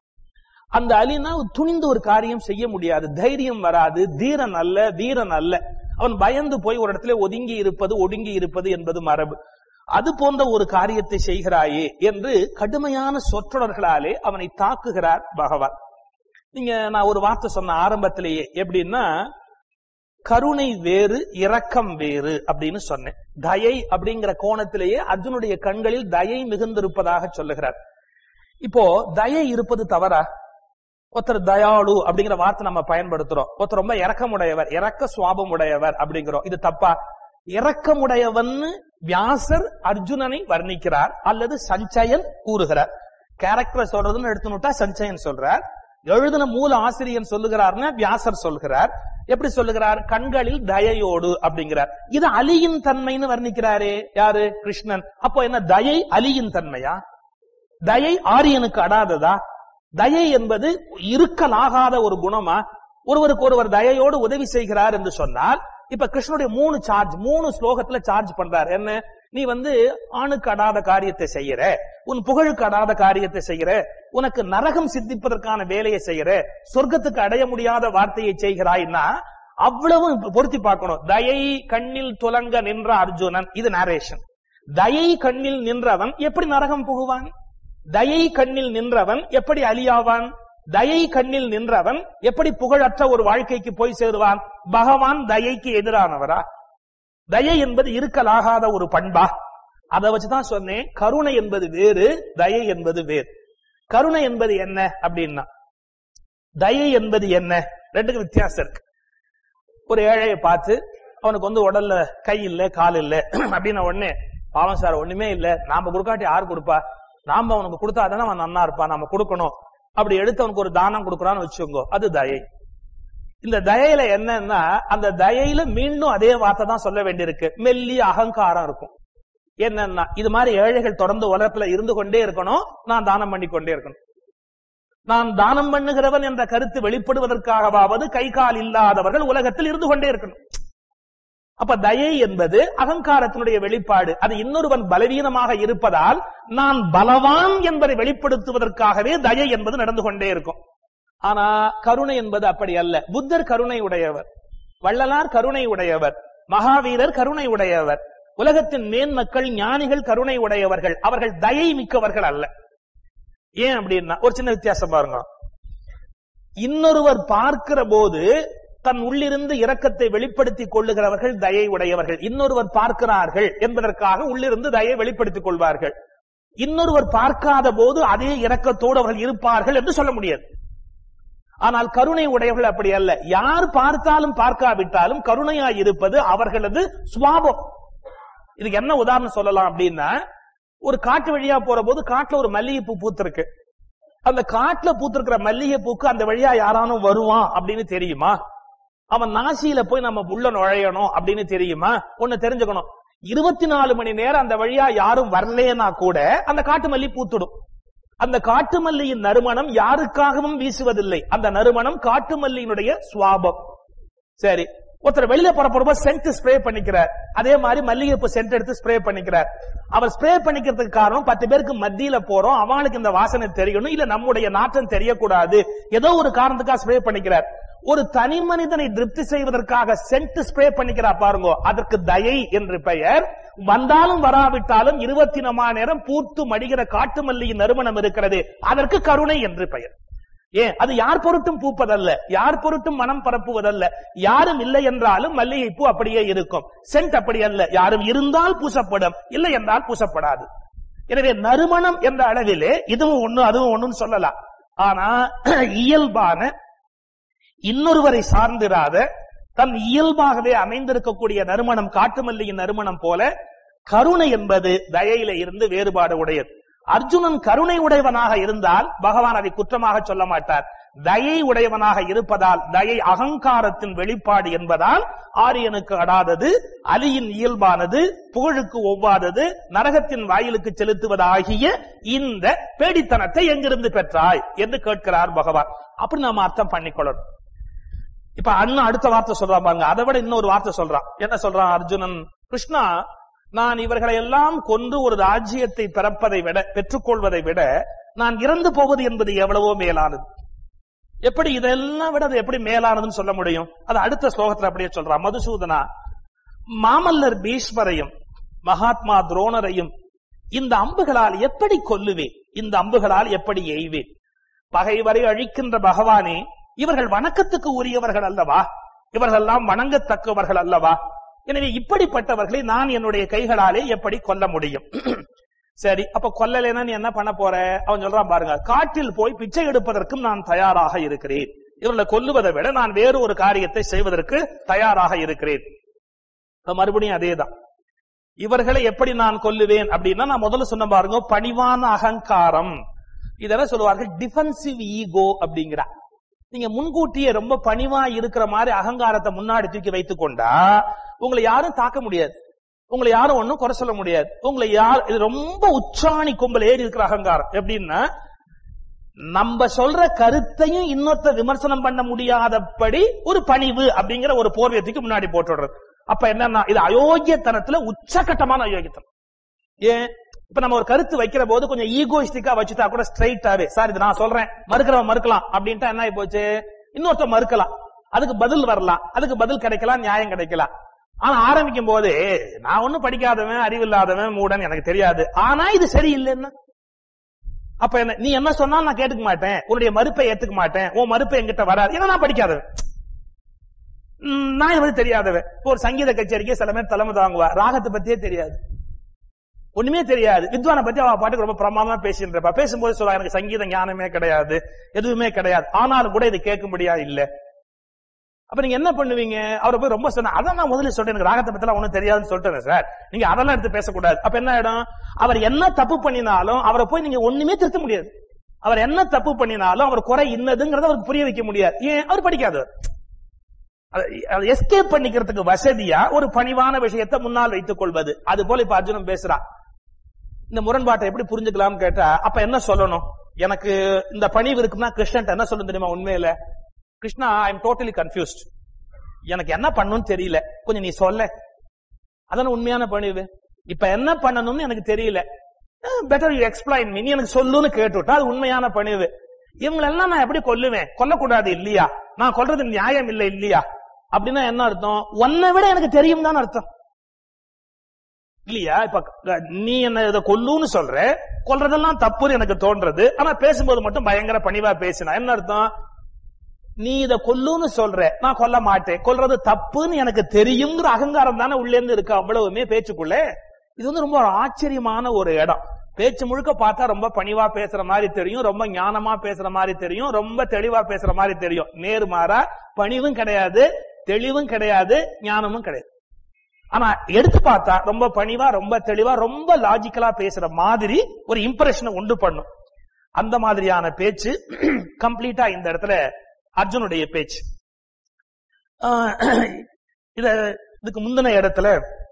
A: அந்த அலினா துணிந்து ஒரு காரியம் செய்ய முடியாது தைரியம் வராது தீரன் அல்ல வீரன் அல்ல அவன் பயந்து போய் ஒரு இடத்துல ஒதுங்கி இருப்பது ஒடுங்கி இருப்பது என்பது மரபு அது போன்ற ஒரு காரியத்தை செய்கிறாயே என்று கடுமையான சொற்றொடர்களாலே அவனை தாக்குகிறார் பகவான் நீங்க நான் ஒரு வார்த்தை சொன்ன ஆரம்பத்திலேயே எப்படின்னா கருணை வேறு இரக்கம் வேறு அப்படின்னு சொன்னேன் தயை அப்படிங்கிற கோணத்திலேயே அர்ஜுனுடைய கண்களில் தயை மிகுந்திருப்பதாக சொல்லுகிறார் இப்போ தயை இருப்பது தவறா ஒருத்தர் தயாளு அப்படிங்கிற வார்த்தை நம்ம பயன்படுத்துறோம் ஒருத்தர் ரொம்ப இரக்கமுடையவர் இரக்க சுவாபம் உடையவர் அப்படிங்கிறோம் இது தப்பா இரக்கமுடையவன்னு வியாசர் அர்ஜுனனை வர்ணிக்கிறார் அல்லது சஞ்சயன் கூறுகிறார் கேரக்டர் சொல்றதுன்னு எடுத்துனுட்டா சஞ்சயன் சொல்றார் எழுதின மூல ஆசிரியன் சொல்லுகிறார்னா வியாசர் சொல்கிறார் எப்படி சொல்லுகிறார் கண்களில் தயையோடு அப்படிங்கிறார் இது அலியின் தன்மைன்னு வர்ணிக்கிறாரே யாரு கிருஷ்ணன் அப்போ என்ன தயை அலியின் தன்மையா தயை ஆரியனுக்கு அடாததா தயை என்பது இருக்கலாகாத ஒரு குணமா ஒருவருக்கு ஒருவர் தயையோடு உதவி செய்கிறார் என்று சொன்னால் இப்ப கிருஷ்ணனுடைய மூணு சார்ஜ் மூணு ஸ்லோகத்துல சார்ஜ் பண்றார் என்ன நீ வந்து ஆணுக்கு அடாத காரியத்தை செய்யற உன் புகழுக்கு அடாத காரியத்தை செய்யற உனக்கு நரகம் சித்திப்பதற்கான வேலையை செய்யற சொர்க்கத்துக்கு அடைய முடியாத வார்த்தையை செய்கிறாய்னா அவ்வளவு பொருத்தி பார்க்கணும் தயை கண்ணில் துலங்க நின்ற அர்ஜுனன் இது நரேஷன் தயை கண்ணில் நின்றவன் எப்படி நரகம் புகுவான் தயை கண்ணில் நின்றவன் எப்படி அழியாவான் தயை கண்ணில் நின்றவன் எப்படி புகழற்ற ஒரு வாழ்க்கைக்கு போய் சேருவான் பகவான் தயைக்கு எதிரானவரா தயை என்பது இருக்கலாகாத ஒரு பண்பா அதை வச்சுதான் சொன்னேன் கருணை என்பது வேறு தயை என்பது வேறு கருணை என்பது என்ன அப்படின்னா தயை என்பது என்ன ரெண்டுக்கு வித்தியாசம் இருக்கு ஒரு ஏழையை பார்த்து அவனுக்கு வந்து உடல்ல கை இல்ல கால் இல்ல அப்படின்ன உடனே பாவம் சார் ஒண்ணுமே இல்ல நாம கொடுக்காட்டி யார் கொடுப்பா நாம அவனுக்கு கொடுத்தாதானே அவன் நன்னா இருப்பான் நாம கொடுக்கணும் அப்படி எடுத்து அவனுக்கு ஒரு தானம் கொடுக்கறான்னு வச்சுக்கோங்க அது தயை இந்த தயையில என்னன்னா அந்த தயையில மீண்டும் அதே வார்த்தை தான் சொல்ல வேண்டியிருக்கு மெல்லி அகங்காரம் இருக்கும் என்னன்னா இது மாதிரி ஏழைகள் தொடர்ந்து உலகத்துல இருந்து கொண்டே இருக்கணும் நான் தானம் பண்ணி கொண்டே இருக்கணும் நான் தானம் பண்ணுகிறவன் என்ற கருத்து வெளிப்படுவதற்காகவாவது கை கால் இல்லாதவர்கள் உலகத்தில் இருந்து கொண்டே இருக்கணும் அப்ப தயை என்பது அகங்காரத்தினுடைய வெளிப்பாடு அது இன்னொருவன் பலவீனமாக இருப்பதால் நான் பலவான் என்பதை வெளிப்படுத்துவதற்காகவே தயை என்பது நடந்து கொண்டே இருக்கும் ஆனா கருணை என்பது அப்படி அல்ல புத்தர் கருணை உடையவர் வள்ளலார் கருணை உடையவர் மகாவீரர் கருணை உடையவர் உலகத்தின் மேன்மக்கள் ஞானிகள் கருணை உடையவர்கள் அவர்கள் தயை மிக்கவர்கள் அல்ல ஏன் அப்படின்னா ஒரு சின்ன வித்தியாசம் பாருங்க இன்னொருவர் பார்க்கிற போது தன் உள்ளிருந்து இரக்கத்தை வெளிப்படுத்திக் கொள்ளுகிறவர்கள் தயை உடையவர்கள் இன்னொருவர் பார்க்கிறார்கள் என்பதற்காக உள்ளிருந்து தயை வெளிப்படுத்திக் கொள்வார்கள் இன்னொருவர் பார்க்காத போது அதே இரக்கத்தோடு அவர்கள் இருப்பார்கள் என்று சொல்ல முடியாது ஆனால் கருணை உடையவர்கள் அப்படி அல்ல யார் பார்த்தாலும் பார்க்காவிட்டாலும் கருணையாய் இருப்பது அவர்களது சுவாபம் இதுக்கு என்ன உதாரணம் சொல்லலாம் அப்படின்னா ஒரு காட்டு வழியா போற போது காட்டுல ஒரு மல்லிகை பூ பூத்திருக்கு அந்த காட்டுல பூத்திருக்கிற மல்லிகை பூக்கு அந்த வழியா யாரானும் வருவான் அப்படின்னு தெரியுமா அவன் நாசியில போய் நம்ம உள்ள நுழையணும் அப்படின்னு தெரியுமா ஒண்ணு தெரிஞ்சுக்கணும் இருபத்தி நாலு மணி நேரம் அந்த வழியா யாரும் வரலேனா கூட அந்த காட்டு மல்லி பூத்துடும் அந்த காட்டு மல்லியின் நறுமணம் யாருக்காகவும் வீசுவதில்லை அந்த நறுமணம் காட்டு மல்லியினுடைய சுவாபம் சரி ஒருத்தர் வெளியில புறப்படுறப்ப சென்ட் ஸ்ப்ரே பண்ணிக்கிறார் அதே மாதிரி மல்லிகைப்பூ சென்ட் எடுத்து ஸ்ப்ரே பண்ணிக்கிறார் அவர் ஸ்ப்ரே பண்ணிக்கிறதுக்கு காரணம் பத்து பேருக்கு மத்தியில போறோம் அவங்களுக்கு இந்த வாசனை தெரியணும் இல்ல நம்முடைய நாற்றம் தெரியக்கூடாது ஏதோ ஒரு காரணத்துக்காக ஸ்ப்ரே பண்ணிக்கிறார் ஒரு தனி மனிதனை திருப்தி செய்வதற்காக சென்ட் ஸ்ப்ரே பண்ணிக்கிறா பாருங்க அதற்கு தயை என்று பெயர் வந்தாலும் வராவிட்டாலும் இருபத்தி நாலு நேரம் பூத்து மடிகிற காட்டு மல்லியின் நறுமணம் இருக்கிறது அதற்கு கருணை என்று பெயர் ஏன் அது யார் பொருட்டும் பூப்பதல்ல யார் பொருட்டும் மனம் பரப்புவதல்ல யாரும் இல்லை என்றாலும் மல்லிகை பூ அப்படியே இருக்கும் சென்ட் அப்படி அல்ல யாரும் இருந்தால் பூசப்படும் இல்லை என்றால் பூசப்படாது எனவே நறுமணம் என்ற அளவிலே இதுவும் ஒண்ணு அதுவும் ஒண்ணுன்னு சொல்லலாம் ஆனா இயல்பான இன்னொருவரை சார்ந்திராத தன் இயல்பாகவே அமைந்திருக்கக்கூடிய நறுமணம் காட்டுமல்லியின் நறுமணம் போல கருணை என்பது தயையில இருந்து வேறுபாடு உடையது அர்ஜுனன் கருணை உடையவனாக இருந்தால் பகவான் அதை குற்றமாக சொல்ல மாட்டார் தயை உடையவனாக இருப்பதால் தயை அகங்காரத்தின் வெளிப்பாடு என்பதால் ஆரியனுக்கு அடாதது அலியின் இயல்பானது புகழுக்கு ஒவ்வாதது நரகத்தின் வாயிலுக்கு செலுத்துவதாகிய இந்த பேடித்தனத்தை எங்கிருந்து பெற்றாய் என்று கேட்கிறார் பகவான் அப்படி நாம அர்த்தம் பண்ணிக்கொள்ளணும் இப்ப அண்ணன் அடுத்த வார்த்தை சொல்றான் பாருங்க அதை விட இன்னொரு வார்த்தை சொல்றான் என்ன சொல்றான் அர்ஜுனன் கிருஷ்ணா நான் இவர்களை எல்லாம் கொண்டு ஒரு ராஜ்யத்தை பிறப்பதை விட பெற்றுக்கொள்வதை விட நான் இறந்து போவது என்பது எவ்வளவோ மேலானது எப்படி இதெல்லாம் விட அது எப்படி மேலானதுன்னு சொல்ல முடியும் அது அடுத்த ஸ்லோகத்துல அப்படியே சொல்றான் மதுசூதனா மாமல்லர் பீஷ்மரையும் மகாத்மா துரோணரையும் இந்த அம்புகளால் எப்படி கொல்லுவேன் இந்த அம்புகளால் எப்படி எய்வேன் பகைவரை அழிக்கின்ற பகவானே இவர்கள் வணக்கத்துக்கு உரியவர்கள் அல்லவா இவர்கள் எல்லாம் வணங்கத்தக்கவர்கள் அல்லவா எனவே இப்படிப்பட்டவர்களை நான் என்னுடைய கைகளாலே எப்படி கொல்ல முடியும் சரி அப்ப கொல்லலைன்னா நீ என்ன பண்ண போற அவன் சொல்றான் பாருங்க காட்டில் போய் பிச்சை எடுப்பதற்கும் நான் தயாராக இருக்கிறேன் இவர்களை கொல்லுவதை விட நான் வேறு ஒரு காரியத்தை செய்வதற்கு தயாராக இருக்கிறேன் இப்ப மறுபடியும் அதேதான் இவர்களை எப்படி நான் கொல்லுவேன் அப்படின்னா நான் முதல்ல சொன்ன பாருங்க பணிவான அகங்காரம் இதெல்லாம் சொல்லுவார்கள் டிஃபென்சிவ் ஈகோ அப்படிங்கிறா நீங்க முன்கூட்டியே ரொம்ப பணிவா இருக்கிற மாதிரி அகங்காரத்தை முன்னாடி தூக்கி வைத்துக் கொண்டா உங்களை யாரும் தாக்க முடியாது உங்களை யாரும் ஒண்ணும் குறை சொல்ல முடியாது உங்களை யார் இது ரொம்ப உச்சாணி கும்பல் ஏறி இருக்கிற அகங்காரம் எப்படின்னா நம்ம சொல்ற கருத்தையும் இன்னொருத்த விமர்சனம் பண்ண முடியாதபடி ஒரு பணிவு அப்படிங்கிற ஒரு போர்வத்துக்கு முன்னாடி போட்டுடுறது அப்ப என்னன்னா இது அயோக்கியத்தனத்துல உச்சகட்டமான அயோக்கியத்தனம் ஏன் இப்ப நம்ம ஒரு கருத்து வைக்கிற போது கொஞ்சம் ஈகோயிஸ்டிக்கா வச்சுட்டா கூட ஸ்ட்ரைட்டாவே சார் இது நான் சொல்றேன் மறுக்கிறவன் மறுக்கலாம் அப்படின்ட்டு என்ன ஆகி போச்சு இன்னொருத்த மறுக்கலாம் அதுக்கு பதில் வரலாம் அதுக்கு பதில் கிடைக்கலாம் நியாயம் கிடைக்கலாம் ஆனா ஆரம்பிக்கும் போது நான் ஒண்ணும் படிக்காதவன் அறிவில்லாதவன் மூடன் எனக்கு தெரியாது ஆனா இது சரியில்லைன்னா அப்ப என்ன நீ என்ன சொன்னாலும் நான் கேட்டுக்க மாட்டேன் உன்னுடைய மறுப்பை ஏத்துக்க மாட்டேன் உன் மறுப்பை என்கிட்ட வராது ஏன்னா நான் படிக்காதவன் ம், நான் வந்து தெரியாதவன் இப்போ ஒரு சங்கீத கச்சேரிக்கு சில பேர் தலைமை தாங்குவா ராகத்தை பத்தியே தெரியாது ஒண்ணுமே தெரியாது வித்வானை பத்தி அவ பாட்டுக்கு ரொம்ப பிரமாதமா பேசிட்டு இருப்பா பேசும்போது சொல்லுவா எனக்கு சங்கீத ஞானமே கிடையாது எதுவுமே கிடையாது ஆனாலும் கூட இது கேட்க முடியாது இல்ல அப்ப நீங்க என்ன பண்ணுவீங்க அவரை போய் ரொம்ப சொன்ன அதான் நான் முதல்ல சொல்றேன் எனக்கு ராகத்தை பத்தி எல்லாம் ஒண்ணும் தெரியாதுன்னு சொல்லிட்டேன் சார் நீங்க அதெல்லாம் எடுத்து பேசக்கூடாது அப்ப என்ன ஆயிடும் அவர் என்ன தப்பு பண்ணினாலும் அவரை போய் நீங்க ஒண்ணுமே திருத்த முடியாது அவர் என்ன தப்பு பண்ணினாலும் அவர் குறை இன்னதுங்கிறத அவருக்கு புரிய வைக்க முடியாது ஏன் அவர் படிக்காதவர் எஸ்கேப் பண்ணிக்கிறதுக்கு வசதியா ஒரு பணிவான விஷயத்தை முன்னால் வைத்துக் கொள்வது அது போல இப்ப அர்ஜுனன் பேசுறான் இந்த முரண்பாட்டை எப்படி புரிஞ்சுக்கலாம்னு கேட்டா அப்ப என்ன சொல்லணும் எனக்கு இந்த பணிவு இருக்குன்னா கிருஷ்ணன் என்ன சொல்ல தெரியுமா உண்மையில Krishna I am totally confused எனக்கு என்ன பண்ணணும்னு தெரியல கொஞ்சம் நீ சொல்ல அதான உண்மையான பணிவு இப்ப என்ன பண்ணணும்னு எனக்கு தெரியல பெட்டர் யூ எக்ஸ்பிளைன் மீ நீ எனக்கு சொல்லுன்னு கேட்டுவிட்டா அது உண்மையான பணிவு இவங்களெல்லாம் நான் எப்படி கொல்லுவேன் கொல்லக்கூடாது இல்லையா நான் கொல்றது நியாயம் இல்லை இல்லையா அப்படின்னா என்ன அர்த்தம் உன்னை விட எனக்கு தெரியும் தான் அர்த்தம் இல்லையா இப்ப க- நீ என்ன இதை கொல்லுன்னு சொல்ற கொல்றதெல்லாம் தப்புன்னு எனக்கு தோன்றது ஆனா பேசும்போது மட்டும் பயங்கர பணிவா பேசினா என்ன அர்த்தம் நீ இத கொல்லுன்னு சொல்ற நான் கொல்ல மாட்டேன் கொல்றது தப்புன்னு எனக்கு தெரியுங்கிற அகங்காரம் தானே உள்ளே இருந்து இருக்கு அவ்வளவுமே பேச்சுக்குள்ள இது வந்து ரொம்ப ஒரு ஆச்சரியமான ஒரு இடம் பேச்சு முழுக்க பார்த்தா ரொம்ப பணிவா பேசுற மாதிரி தெரியும் ரொம்ப ஞானமா பேசுற மாதிரி தெரியும் ரொம்ப தெளிவா பேசுற மாதிரி தெரியும் நேர்மாறா பணிவும் கிடையாது தெளிவும் கிடையாது ஞானமும் கிடையாது ஆனா எடுத்து பார்த்தா ரொம்ப பணிவா ரொம்ப தெளிவா ரொம்ப லாஜிக்கலா பேசுற மாதிரி ஒரு இம்ப்ரெஷனை உண்டு பண்ணும் அந்த மாதிரியான பேச்சு கம்ப்ளீட்டா இந்த இடத்துல அர்ஜுனுடைய பேச்சு ஆஹ் இத இதுக்கு முந்தின இடத்துல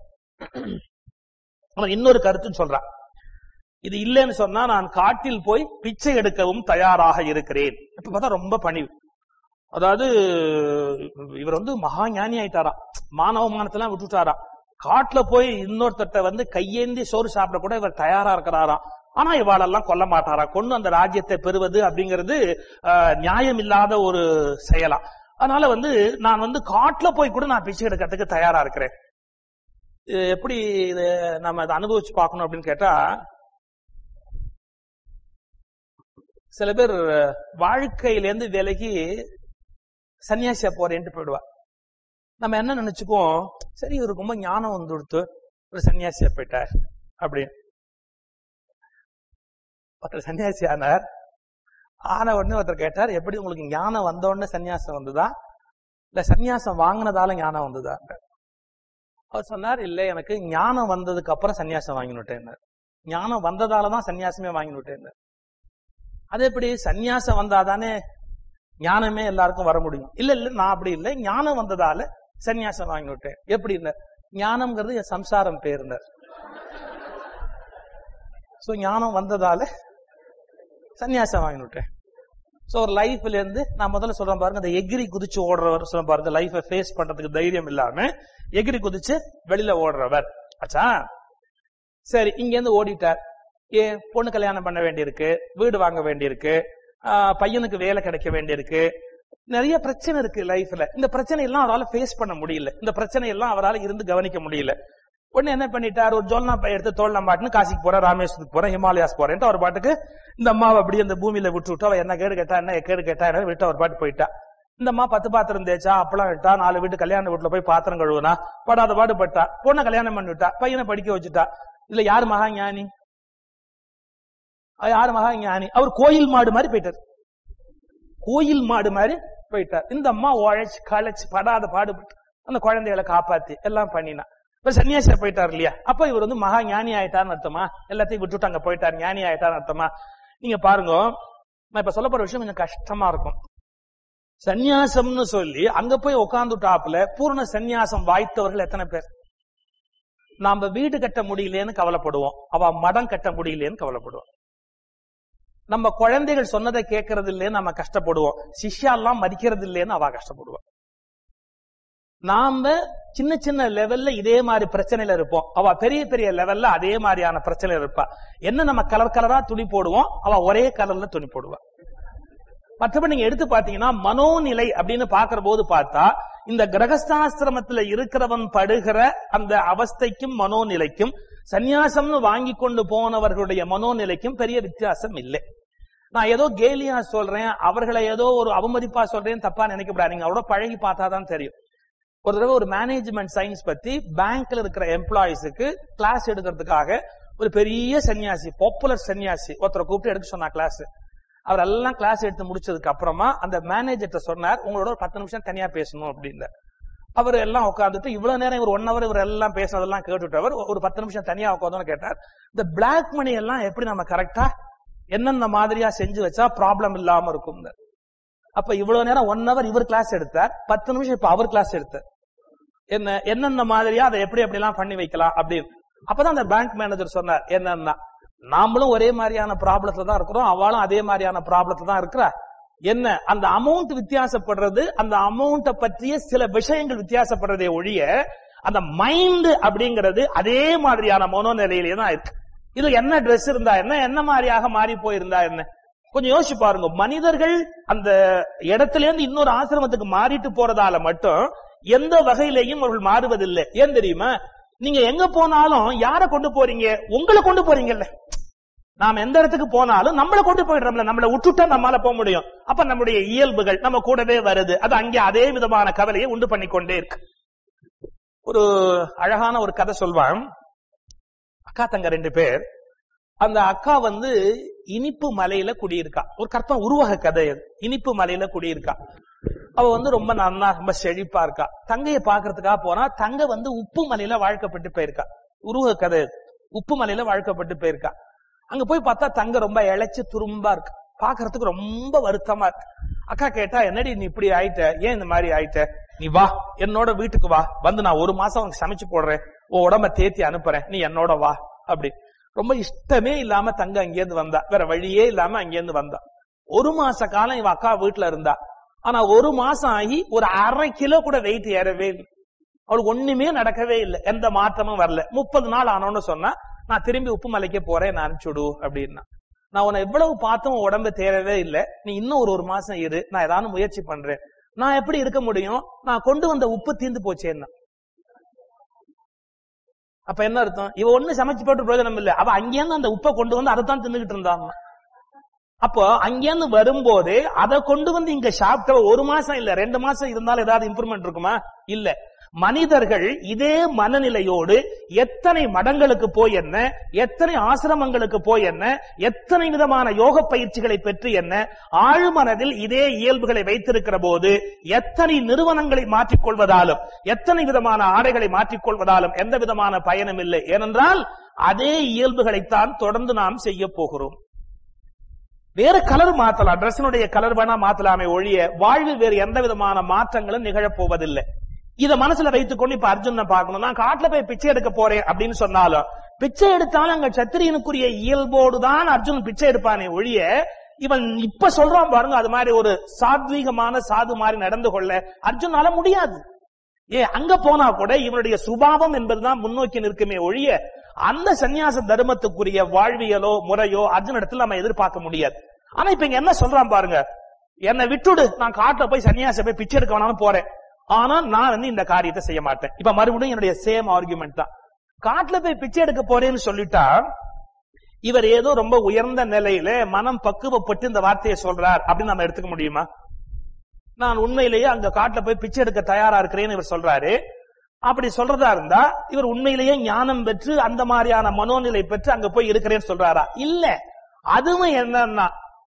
A: அவன் இன்னொரு கருத்துன்னு சொல்றான் இது இல்லைன்னு சொன்னா நான் காட்டில் போய் பிச்சை எடுக்கவும் தயாராக இருக்கிறேன் இப்ப பார்த்தா ரொம்ப பணிவு அதாவது இவர் வந்து மகா ஞானி ஆயிட்டாராம் மானவமானத்தெல்லாம் விட்டுட்டாராம் காட்டுல போய் இன்னொருத்தட்ட வந்து கையேந்தி சோறு சாப்பிட கூட இவர் தயாரா இருக்கிறாராம் ஆனா இவாளெல்லாம் கொல்ல மாட்டாரா கொண்டு அந்த ராஜ்யத்தை பெறுவது அப்படிங்கிறது ஆஹ், நியாயம் இல்லாத ஒரு செயலா அதனால வந்து நான் வந்து காட்டுல போய் கூட நான் பிச்சை எடுக்கிறதுக்கு தயாரா இருக்கிறேன் இது எப்படி இத நம்ம அதை அனுபவிச்சு பார்க்கணும் அப்படின்னு கேட்டா சில பேர் வாழ்க்கையிலேருந்து விலகி சன்னியாசியா போறேன்ட்டு போயிடுவா நம்ம என்ன நினைச்சுக்குவோம் சரி இவருக்கு ரொம்ப ஞானம் வந்து கொடுத்து ஒரு சன்னியாசியா போயிட்டார் அப்படின்னு ஒருத்தர் சன்னியாசி ஆனார் ஆன உடனே ஒருத்தர் கேட்டார் எப்படி உங்களுக்கு ஞானம் வந்த உடனே சன்னியாசம் வந்ததா இல்ல சன்னியாசம் வாங்கினதால ஞானம் வந்ததா அவர் சொன்னார் இல்ல எனக்கு ஞானம் வந்ததுக்கு அப்புறம் சன்னியாசம் வாங்கினுட்டேன் ஞானம் வந்ததாலதான் சன்னியாசமே வாங்கினுட்டேன் அது எப்படி சன்னியாசம் வந்தாதானே ஞானமே எல்லாருக்கும் வர முடியும் இல்ல இல்ல நான் அப்படி இல்லை ஞானம் வந்ததால சன்னியாசம் வாங்கி விட்டேன் எப்படி இல்ல ஞானம்ங்கிறது என் சம்சாரம் பேருந்தார் சோ ஞானம் வந்ததால சன்னியாசம் வாங்கி விட்டேன் சோ ஒரு லைஃப்ல இருந்து நான் முதல்ல சொல்றேன் பாருங்க அந்த எகிரி குதிச்சு ஓடுறவர் சொல்ல பாருங்க லைஃபை ஃபேஸ் பண்றதுக்கு தைரியம் இல்லாம எகிரி குதிச்சு வெளியில ஓடுறவர் ஆச்சா சரி இங்க இருந்து ஓடிட்டார் ஏன் பொண்ணு கல்யாணம் பண்ண வேண்டியிருக்கு வீடு வாங்க வேண்டியிருக்கு ஆஹ் பையனுக்கு வேலை கிடைக்க வேண்டியிருக்கு நிறைய பிரச்சனை இருக்கு லைஃப்ல இந்த பிரச்சனை எல்லாம் அவரால் ஃபேஸ் பண்ண முடியல இந்த பிரச்சனை எல்லாம் அவரால் இருந்து கவனிக்க முடியல உடனே என்ன பண்ணிட்டார் ஒரு ஜோல்னா பை எடுத்து தோல் மாட்டுன்னு காசிக்கு போறேன் ராமேஸ்வரத்துக்கு போறேன் ஹிமாலயாஸ் போறேன்ட்டு அவர் பாட்டுக்கு இந்த அம்மாவை அப்படியே அந்த பூமியில விட்டு விட்டு அவ என்ன கேடு கேட்டா என்ன கேடு கேட்டா என்ன விட்டு அவர் பாட்டு போயிட்டா இந்த அம்மா பத்து பாத்திரம் தேய்ச்சா அப்பளம் விட்டா நாலு வீட்டு கல்யாண வீட்டுல போய் பாத்திரம் கழுவுனா படாத பாடு பட்டா பொண்ணை கல்யாணம் பண்ணி விட்டா பையனை படிக்க வச்சுட்டா இதுல யாரு மகா ஞானி அது யாரு மகா ஞானி அவர் கோயில் மாடு மாதிரி போயிட்டார் கோயில் மாடு மாதிரி போயிட்டார் இந்த அம்மா உழைச்சு களைச்சு படாத பாடுபட்டு அந்த குழந்தைகளை காப்பாத்தி எல்லாம் பண்ணினா இப்ப சன்னியாசியா போயிட்டார் இல்லையா அப்ப இவர் வந்து மகா ஞானி ஆயிட்டார்னு அர்த்தமா எல்லாத்தையும் விட்டுட்டு அங்க போயிட்டார் ஞானி ஆயிட்டார்னு அர்த்தமா நீங்க பாருங்க நான் இப்ப சொல்ல போற விஷயம் கொஞ்சம் கஷ்டமா இருக்கும் சந்நியாசம்னு சொல்லி அங்க போய் உட்காந்துட்டாப்புல பூர்ண சந்நியாசம் வாய்த்தவர்கள் எத்தனை பேர் நாம வீடு கட்ட முடியலையேன்னு கவலைப்படுவோம் அவ மடம் கட்ட முடியலையேன்னு கவலைப்படுவோம் நம்ம குழந்தைகள் சொன்னதை கேட்கறது இல்லைன்னு நம்ம கஷ்டப்படுவோம் சிஷ்யா எல்லாம் மதிக்கிறது இல்லைன்னு அவ கஷ்டப்படுவோம் நாம சின்ன சின்ன லெவல்ல இதே மாதிரி பிரச்சனையில இருப்போம் அவ பெரிய பெரிய லெவல்ல அதே மாதிரியான பிரச்சனையில இருப்பா என்ன நம்ம கலர் கலரா துணி போடுவோம் அவ ஒரே கலர்ல துணி போடுவா மற்றபடி நீங்க எடுத்து பாத்தீங்கன்னா மனோநிலை அப்படின்னு பாக்குற போது பார்த்தா இந்த கிரகஸ்தாசிரமத்துல இருக்கிறவன் படுகிற அந்த அவஸ்தைக்கும் மனோநிலைக்கும் சந்நியாசம்னு வாங்கி கொண்டு போனவர்களுடைய மனோநிலைக்கும் பெரிய வித்தியாசம் இல்லை நான் ஏதோ கேலியா சொல்றேன் அவர்களை ஏதோ ஒரு அவமதிப்பா சொல்றேன் தப்பா நினைக்கப்படாதீங்க அவரோட பழகி பார்த்தாதான் தெரியும் ஒரு தடவை ஒரு மேனேஜ்மெண்ட் சயின்ஸ் பத்தி பேங்க்ல இருக்கிற எம்ப்ளாயிஸுக்கு கிளாஸ் எடுக்கிறதுக்காக ஒரு பெரிய சன்னியாசி பாப்புலர் சன்னியாசி ஒருத்தரை கூப்பிட்டு எடுக்க சொன்னா கிளாஸ் அவர் எல்லாம் கிளாஸ் எடுத்து முடிச்சதுக்கு அப்புறமா அந்த மேனேஜர்கிட்ட சொன்னார் உங்களோட ஒரு பத்து நிமிஷம் தனியா பேசணும் அப்படின்னு அவர் எல்லாம் உட்காந்துட்டு இவ்வளவு நேரம் இவர் ஒன் ஹவர் இவர் எல்லாம் பேசுனதெல்லாம் கேட்டுட்டு அவர் ஒரு பத்து நிமிஷம் தனியா உட்காந்தோன்னு கேட்டார் இந்த பிளாக் மணி எல்லாம் எப்படி நம்ம கரெக்டா என்னென்ன மாதிரியா செஞ்சு வச்சா ப்ராப்ளம் இல்லாம இருக்கும் அப்ப இவ்வளவு நேரம் ஒன் ஹவர் இவர் கிளாஸ் எடுத்தார் பத்து நிமிஷம் இப்ப அவர் கிளாஸ் எடுத்தார் என்ன என்னென்ன மாதிரியா அதை எப்படி எப்படி எல்லாம் பண்ணி வைக்கலாம் அப்படின்னு அப்பதான் அந்த பேங்க் மேனேஜர் சொன்னார் என்னன்னா நாமளும் ஒரே மாதிரியான ப்ராப்ளத்துல தான் இருக்கிறோம் அவளும் அதே மாதிரியான ப்ராப்ளத்துல தான் இருக்கிறா என்ன அந்த அமௌண்ட் வித்தியாசப்படுறது அந்த அமௌண்ட பற்றிய சில விஷயங்கள் வித்தியாசப்படுறதே ஒழிய அந்த மைண்ட் அப்படிங்கிறது அதே மாதிரியான மனோநிலையிலே தான் இருக்கு இது என்ன ட்ரெஸ் இருந்தா என்ன என்ன மாதிரியாக மாறி போயிருந்தா என்ன கொஞ்சம் யோசிச்சு பாருங்க மனிதர்கள் அந்த இடத்துல இருந்து இன்னொரு ஆசிரமத்துக்கு மாறிட்டு போறதால மட்டும் எந்த வகையிலையும் அவர்கள் மாறுவதில்லை ஏன் தெரியுமா நீங்க எங்க போனாலும் யார கொண்டு போறீங்க உங்களை கொண்டு போறீங்கல்ல நாம எந்த இடத்துக்கு போனாலும் நம்மள கொண்டு போயிடுறோம்ல நம்மள விட்டுட்டா நம்மளால போக முடியும் அப்ப நம்முடைய இயல்புகள் நம்ம கூடவே வருது அது அங்கே அதே விதமான கவலையை உண்டு பண்ணி கொண்டே இருக்கு ஒரு அழகான ஒரு கதை சொல்வான் அக்கா தங்க ரெண்டு பேர் அந்த அக்கா வந்து இனிப்பு மலையில குடியிருக்கா ஒரு கற்பம் உருவக கதை அது இனிப்பு மலையில குடியிருக்கா அவ வந்து ரொம்ப நன்னா ரொம்ப செழிப்பா இருக்கா தங்கைய பாக்குறதுக்காக போனா தங்க வந்து உப்பு மலையில வாழ்க்கப்பட்டு போயிருக்கா உருவ கதை இது. உப்பு மலையில வாழ்க்கப்பட்டு போயிருக்கா அங்க போய் பார்த்தா தங்க ரொம்ப இழைச்சு துரும்பா இருக்கு பாக்குறதுக்கு ரொம்ப வருத்தமா இருக்கு அக்கா கேட்டா என்னடி நீ இப்படி ஆயிட்ட ஏன் இந்த மாதிரி ஆயிட்ட நீ வா என்னோட வீட்டுக்கு வா வந்து நான் ஒரு மாசம் உனக்கு சமைச்சு போடுறேன் உன் உடம்ப தேத்தி அனுப்புறேன் நீ என்னோட வா அப்படி ரொம்ப இஷ்டமே இல்லாம தங்க அங்கேருந்து வந்தா வேற வழியே இல்லாம அங்கேருந்து வந்தா ஒரு மாச காலம் இவ அக்கா வீட்டுல இருந்தா ஆனா ஒரு மாசம் ஆகி ஒரு அரை கிலோ கூட வெயிட் ஏறவே இல்லை அவளுக்கு ஒண்ணுமே நடக்கவே இல்லை எந்த மாற்றமும் வரல முப்பது நாள் ஆனோன்னு சொன்னா நான் திரும்பி உப்பு மலைக்கே போறேன் நான் அனுப்பிச்சுடு அப்படின்னா நான் உன்னை எவ்வளவு பார்த்தும் உன் உடம்பு தேரவே இல்லை நீ இன்னும் ஒரு ஒரு மாசம் இரு நான் ஏதாவது முயற்சி பண்றேன் நான் எப்படி இருக்க முடியும் நான் கொண்டு வந்த உப்பு தீந்து போச்சேன்னா அப்ப என்ன அர்த்தம் இவ ஒண்ணு சமைச்சு போட்டு பிரயோஜனம் இல்ல அவ அங்கேருந்து அந்த உப்பை கொண்டு வந்து அதைத்தான் தின்னுகிட்டு இருந்தாங்க அப்போ அங்கேருந்து வரும்போது அதை கொண்டு வந்து இங்க சாப்பிட்ட ஒரு மாசம் இல்ல ரெண்டு மாசம் இருந்தாலும் ஏதாவது இம்ப்ரூவ்மெண்ட் இருக்குமா இல்ல மனிதர்கள் இதே மனநிலையோடு எத்தனை மடங்களுக்கு போய் என்ன எத்தனை ஆசிரமங்களுக்கு போய் என்ன எத்தனை விதமான யோக பயிற்சிகளை பெற்று என்ன ஆழ்மனதில் இதே இயல்புகளை வைத்திருக்கிற போது எத்தனை நிறுவனங்களை மாற்றிக்கொள்வதாலும் எத்தனை விதமான ஆடைகளை மாற்றிக்கொள்வதாலும் எந்த விதமான பயனும் இல்லை ஏனென்றால் அதே இயல்புகளைத்தான் தொடர்ந்து நாம் செய்ய போகிறோம் வேற கலர் மாத்தலாம் டிரெஸ்னுடைய கலர் வேணா மாத்தலாமே ஒழிய வாழ்வில் வேறு எந்த விதமான மாற்றங்களும் நிகழப் போவதில்லை இத மனசுல வைத்துக்கொண்டு இப்ப அர்ஜுன பார்க்கணும் நான் காட்டுல போய் பிச்சை எடுக்க போறேன் அப்படின்னு சொன்னாலும் பிச்சை எடுத்தாலும் அங்க சத்திரியனுக்குரிய இயல்போடு தான் அர்ஜுன் பிச்சை எடுப்பானே ஒழிய இவன் இப்ப சொல்றான் பாருங்க அது மாதிரி ஒரு சாத்வீகமான சாது மாதிரி நடந்து கொள்ள அர்ஜுனால முடியாது ஏ அங்க போனா கூட இவனுடைய சுபாவம் என்பதுதான் முன்னோக்கி நிற்குமே ஒழிய அந்த சந்நியாச தர்மத்துக்குரிய வாழ்வியலோ முறையோ அர்ஜுனிடத்தில் நம்ம எதிர்பார்க்க முடியாது ஆனா இப்ப இங்க என்ன சொல்றான் பாருங்க என்னை விட்டுடு நான் காட்டுல போய் சன்னியாச போய் பிச்சை எடுக்க வேணாலும் போறேன் ஆனா நான் வந்து இந்த காரியத்தை செய்ய மாட்டேன் இப்ப மறுபடியும் என்னுடைய சேம் ஆர்குமெண்ட் தான் காட்டுல போய் பிச்சை எடுக்க போறேன்னு சொல்லிட்டா இவர் ஏதோ ரொம்ப உயர்ந்த நிலையில மனம் பக்குவப்பட்டு இந்த வார்த்தையை சொல்றார் அப்படின்னு நம்ம எடுத்துக்க முடியுமா நான் உண்மையிலேயே அங்க காட்டுல போய் பிச்சை எடுக்க தயாரா இருக்கிறேன்னு இவர் சொல்றாரு அப்படி சொல்றதா இருந்தா இவர் உண்மையிலேயே ஞானம் பெற்று அந்த மாதிரியான மனோநிலை பெற்று அங்க போய் இருக்கிறேன்னு சொல்றாரா இல்ல அதுவும் என்னன்னா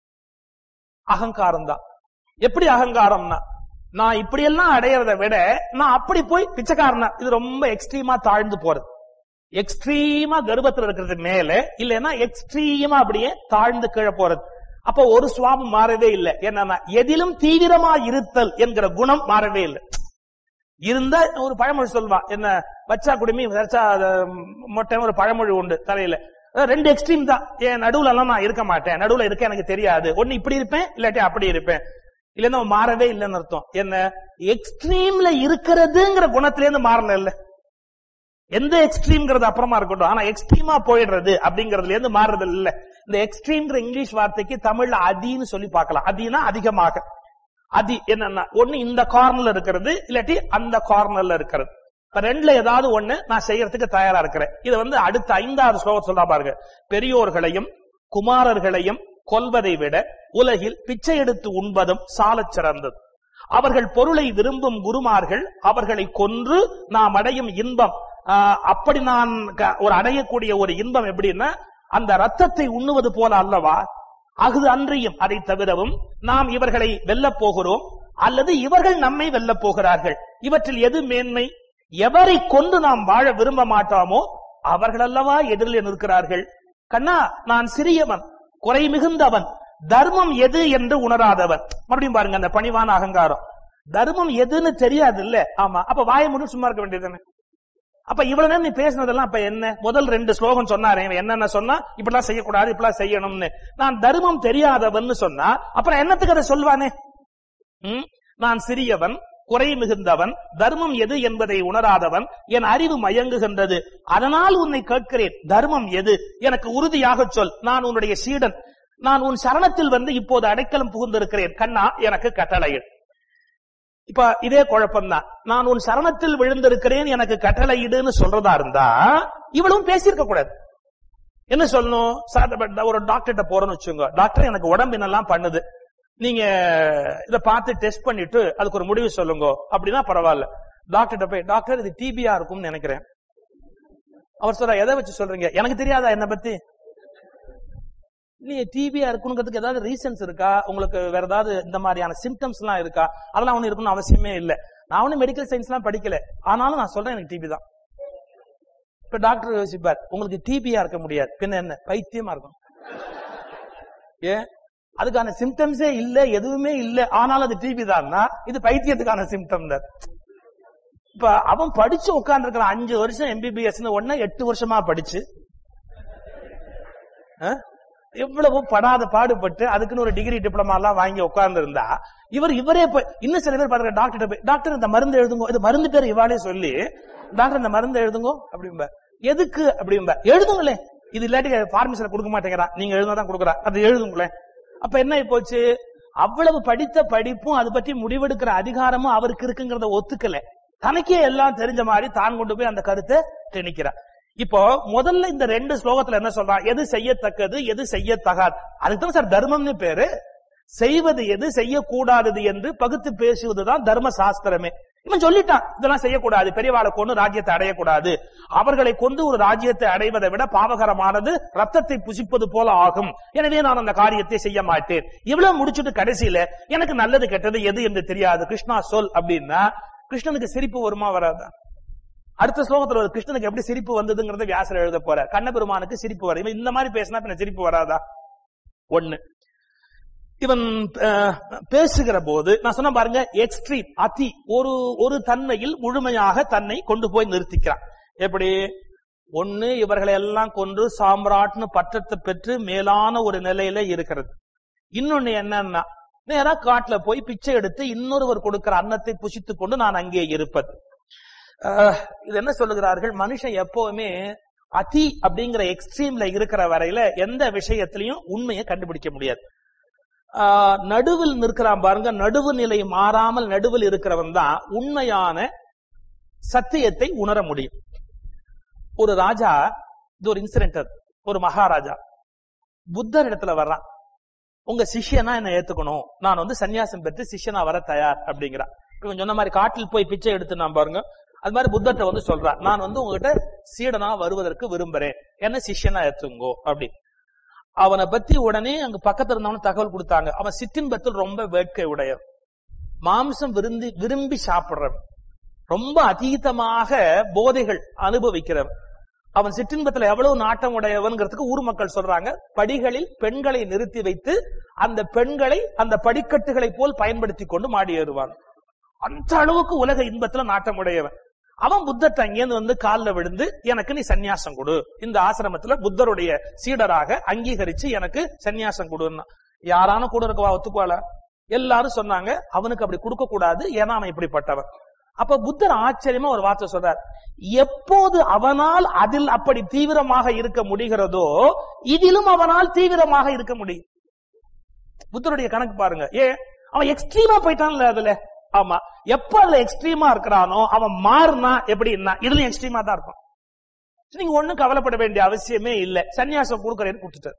A: அகங்காரம் தான் எப்படி அகங்காரம்னா நான் இப்படி எல்லாம் அடையறதை விட நான் அப்படி போய் பிச்சைக்காரனா இது ரொம்ப எக்ஸ்ட்ரீமா தாழ்ந்து போறது எக்ஸ்ட்ரீமா கர்ப்பத்துல இருக்கிறது மேல இல்லைன்னா எக்ஸ்ட்ரீமா அப்படியே தாழ்ந்து கீழே போறது அப்ப ஒரு சுவாபம் மாறவே இல்லை என்னன்னா எதிலும் தீவிரமா இருத்தல் என்கிற குணம் மாறவே இல்லை இருந்தா ஒரு பழமொழி சொல்வான் என்ன வச்சா குடுமி வச்சா மொட்டை ஒரு பழமொழி உண்டு தலையில அதாவது ரெண்டு எக்ஸ்ட்ரீம் தான் என் நடுவுல எல்லாம் நான் இருக்க மாட்டேன் நடுவுல இருக்க எனக்கு தெரியாது ஒண்ணு இப்படி இருப்பேன் இல்லாட்டி அப்படி இருப்பேன் இல்லன்னா மாறவே இல்லைன்னு அர்த்தம் என்ன எக்ஸ்ட்ரீம்ல இருக்கிறதுங்கிற குணத்தில இருந்து மாறல இல்ல எந்த எக்ஸ்ட்ரீம்ங்கிறது அப்புறமா இருக்கட்டும் ஆனா எக்ஸ்ட்ரீமா போயிடுறது அப்படிங்கறதுல இருந்து மாறுறது இல்ல இந்த எக்ஸ்ட்ரீம்ங்கிற இங்கிலீஷ் வார்த்தைக்கு தமிழ்ல அதின்னு சொல்லி பார்க்கலாம் அதினா அதிகமாக அதி என்னன்னா ஒண்ணு இந்த கார்னர்ல இருக்கிறது இல்லாட்டி அந்த கார்னர்ல இருக்கிறது இப்ப ரெண்டுல ஏதாவது ஒண்ணு நான் செய்யறதுக்கு தயாரா இருக்கிறேன் இதை வந்து அடுத்த ஐந்தாவது ஸ்லோகம் சொல்றா பாருங்க பெரியோர்களையும் குமாரர்களையும் கொல்வதை விட உலகில் பிச்சை எடுத்து உண்பதும் சாலச் சிறந்தது அவர்கள் பொருளை விரும்பும் குருமார்கள் அவர்களை கொன்று நாம் அடையும் இன்பம் ஆஹ், அப்படி நான் க- ஒரு அடையக்கூடிய ஒரு இன்பம் எப்படின்னா அந்த ரத்தத்தை உண்ணுவது போல அல்லவா அகுது அன்றியும் அதை தவிரவும் நாம் இவர்களை வெல்லப் போகிறோம் அல்லது இவர்கள் நம்மை வெல்லப் போகிறார்கள் இவற்றில் எது மேன்மை எவரை கொண்டு நாம் வாழ விரும்ப மாட்டோமோ அவர்கள் அல்லவா எதிரில் நிற்கிறார்கள் கண்ணா நான் சிறியவன் குறை மிகுந்தவன் தர்மம் எது என்று உணராதவன் மறுபடியும் பாருங்க அந்த பணிவான அகங்காரம் தர்மம் எதுன்னு தெரியாது இல்ல ஆமா அப்ப வாய முடியும் சும்மா இருக்க வேண்டியதுதானே அப்ப இவ்வளவு நேரம் நீ பேசினதெல்லாம் அப்ப என்ன முதல் ரெண்டு ஸ்லோகம் சொன்னாரே இவன் என்னென்ன சொன்னா இப்படிலாம் செய்யக்கூடாது இப்படிலாம் செய்யணும்னு நான் தர்மம் தெரியாதவன்னு சொன்னா அப்புறம் என்னத்துக்கு அதை சொல்வானே ம்? நான் சிறியவன் குறை மிகுந்தவன் தர்மம் எது என்பதை உணராதவன் என் அறிவு மயங்குகின்றது அதனால் உன்னை கேட்கிறேன் தர்மம் எது எனக்கு உறுதியாக சொல் நான் உன்னுடைய சீடன் நான் உன் சரணத்தில் வந்து இப்போது அடைக்கலம் புகுந்திருக்கிறேன் கண்ணா எனக்கு கட்டளையிடு இப்ப இதே குழப்பம்தான் நான் உன் சரணத்தில் விழுந்திருக்கிறேன் எனக்கு கட்டளையிடுன்னு சொல்றதா இருந்தா இவளும் பேசியிருக்க கூடாது என்ன சொல்லணும் சாதாரண ஒரு டாக்டர்கிட்ட போறோம்னு வச்சுங்க டாக்டர் எனக்கு உடம்பு என்னெல்லாம் பண்ணுது நீங்க இத பார்த்து டெஸ்ட் பண்ணிட்டு அதுக்கு ஒரு முடிவு சொல்லுங்க அப்படின்னா பரவாயில்ல டாக்டர்கிட்ட போய் டாக்டர் இது டிபியா இருக்கும்னு நினைக்கிறேன் அவர் சொல்ற எதை வச்சு சொல்றீங்க எனக்கு தெரியாதா என்ன பத்தி இல்லையே டிபியா இருக்குங்கிறதுக்கு ஏதாவது ரீசன்ஸ் இருக்கா உங்களுக்கு வேற ஏதாவது இந்த மாதிரியான சிம்டம்ஸ் எல்லாம் இருக்கா அதெல்லாம் ஒண்ணு இருக்கணும்னு அவசியமே இல்ல நான் ஒன்னும் மெடிக்கல் சயின்ஸ் எல்லாம் படிக்கல ஆனாலும் நான் சொல்றேன் எனக்கு டிபி தான் இப்ப டாக்டர் யோசிப்பார் உங்களுக்கு டிபியா இருக்க முடியாது பின்ன என்ன பைத்தியமா இருக்கும் ஏன் அதுக்கான சிம்டம்ஸே இல்ல எதுவுமே இல்ல ஆனாலும் அது டிபி தான்னா இது பைத்தியத்துக்கான சிம்டம் தான் இப்ப அவன் படிச்சு உட்கார்ந்து இருக்கிறான் அஞ்சு வருஷம் எம்பிபிஎஸ் ஒன்னு எட்டு வருஷமா படிச்சு அஹ்? எவ்வளவு படாத பாடுபட்டு அதுக்குன்னு ஒரு டிகிரி டிப்ளமா எல்லாம் வாங்கி உட்கார்ந்து இருந்தா இவர் இவரே போய் இன்னும் சில பேர் பாருங்க டாக்டர் போய் டாக்டர் இந்த மருந்து எழுதுங்க இது மருந்து பேர் இவாளே சொல்லி டாக்டர் இந்த மருந்து எழுதுங்க அப்படிம்ப எதுக்கு அப்படிம்ப எழுதுங்களே இது இல்லாட்டி பார்மசில கொடுக்க மாட்டேங்கிறான் நீங்க எழுதாதான் கொடுக்குறா அது எழுதுங்களேன் அப்ப என்ன ஆயி போச்சு அவ்வளவு படித்த படிப்பும் அது பற்றி முடிவெடுக்கிற அதிகாரமும் அவருக்கு இருக்குங்கிறத ஒத்துக்கல தனக்கே எல்லாம் தெரிஞ்ச மாதிரி தான் கொண்டு போய் அந்த கருத்தை திணிக்கிறார் இப்போ முதல்ல இந்த ரெண்டு ஸ்லோகத்துல என்ன சொல்றான் எது செய்யத்தக்கது எது செய்யத்தகாது அதுக்கு தான் சார் தர்மம்னு பேரு செய்வது எது செய்யக்கூடாதது என்று பகுத்து பேசுவதுதான் தர்ம சாஸ்திரமே இவன் சொல்லிட்டான் இதெல்லாம் செய்யக்கூடாது பெரியவாளை கொண்டு ராஜ்யத்தை அடையக்கூடாது அவர்களை கொண்டு ஒரு ராஜ்யத்தை அடைவதை விட பாவகரமானது ரத்தத்தை புசிப்பது போல ஆகும் எனவே நான் அந்த காரியத்தை செய்ய மாட்டேன் இவ்வளவு முடிச்சுட்டு கடைசியில எனக்கு நல்லது கெட்டது எது என்று தெரியாது கிருஷ்ணா சொல் அப்படின்னா கிருஷ்ணனுக்கு சிரிப்பு வருமா வராதா அடுத்த ஸ்லோகத்துல ஒரு கிருஷ்ணனுக்கு எப்படி சிரிப்பு வந்ததுங்கிறத வியாசர் எழுத போற கண்ணபெருமானுக்கு சிரிப்பு வரும் இவன் இந்த மாதிரி பேசினா பின்ன சிரிப்பு வராதா ஒண்ணு இவன் அஹ், பேசுகிற போது நான் சொன்ன பாருங்க எக்ஸ்ட்ரீம் அதி ஒரு ஒரு தன்மையில் முழுமையாக தன்னை கொண்டு போய் நிறுத்திக்கிறான் எப்படி ஒண்ணு இவர்களை எல்லாம் கொன்று சாம்ராட்னு பட்டத்தை பெற்று மேலான ஒரு நிலையில இருக்கிறது இன்னொன்னு என்னன்னா நேரா காட்டுல போய் பிச்சை எடுத்து இன்னொருவர் கொடுக்கிற அன்னத்தை புசித்துக் கொண்டு நான் அங்கே இருப்பது அஹ், இது என்ன சொல்லுகிறார்கள் மனுஷன் எப்பவுமே அதி அப்படிங்கிற எக்ஸ்ட்ரீம்ல இருக்கிற வரையில எந்த விஷயத்திலையும் உண்மையை கண்டுபிடிக்க முடியாது ஆஹ், நடுவில் நிற்கிறான் பாருங்க நடுவு நிலை மாறாமல் நடுவில் இருக்கிறவன் தான் உண்மையான சத்தியத்தை உணர முடியும் ஒரு ராஜா இது ஒரு இன்சிடென்ட் ஒரு மகாராஜா புத்தர் இடத்துல வர்றான் உங்க சிஷ்யனா என்ன ஏத்துக்கணும் நான் வந்து சன்னியாசம் பெற்று சிஷ்யனா வர தயார் அப்படிங்கிறான் இவன் சொன்ன மாதிரி காட்டில் போய் பிச்சை எடுத்து நான் பாருங்க அது மாதிரி புத்தர்ட்ட வந்து சொல்றான் நான் வந்து உங்ககிட்ட சீடனா வருவதற்கு விரும்புறேன் என்ன சிஷ்யனா ஏத்துங்கோ அப்படி அவனை பத்தி உடனே அங்க பக்கத்துல இருந்தவன தகவல் கொடுத்தாங்க அவன் சிற்றின்பத்தில் ரொம்ப வேட்கை உடையவன் மாம்சம் விரும்பி விரும்பி சாப்பிடுறவன் ரொம்ப அதீதமாக போதைகள் அனுபவிக்கிறவன் அவன் சிற்றின்பத்துல எவ்வளவு நாட்டம் உடையவன்கிறதுக்கு ஊர் மக்கள் சொல்றாங்க படிகளில் பெண்களை நிறுத்தி வைத்து அந்த பெண்களை அந்த படிக்கட்டுகளை போல் பயன்படுத்தி கொண்டு மாடி ஏறுவான் அந்த அளவுக்கு உலக இன்பத்துல நாட்டம் உடையவன் அவன் புத்தர்ட்ட அங்கேருந்து வந்து காலில் விழுந்து எனக்கு நீ சந்நியாசம் கொடு இந்த ஆசிரமத்துல புத்தருடைய சீடராக அங்கீகரிச்சு எனக்கு சந்நியாசம் கொடுன்னா யாரான கூட இருக்கவா ஒத்துக்குவாளா எல்லாரும் சொன்னாங்க அவனுக்கு அப்படி கொடுக்க கூடாது ஏன்னா அவன் இப்படிப்பட்டவன் அப்ப புத்தர் ஆச்சரியமா ஒரு வார்த்தை சொல்றார் எப்போது அவனால் அதில் அப்படி தீவிரமாக இருக்க முடிகிறதோ இதிலும் அவனால் தீவிரமாக இருக்க முடியும் புத்தருடைய கணக்கு பாருங்க ஏன் அவன் எக்ஸ்ட்ரீமா போயிட்டான்ல அதுல ஆமா எப்ப அதுல எக்ஸ்ட்ரீமா இருக்கிறானோ அவன் மாறினா எப்படின்னா இதுலயும் எக்ஸ்ட்ரீமா தான் இருப்பான் நீங்க ஒண்ணும் கவலைப்பட வேண்டிய அவசியமே இல்ல சன்னியாசம் கொடுக்கறேன்னு கொடுத்துட்டார்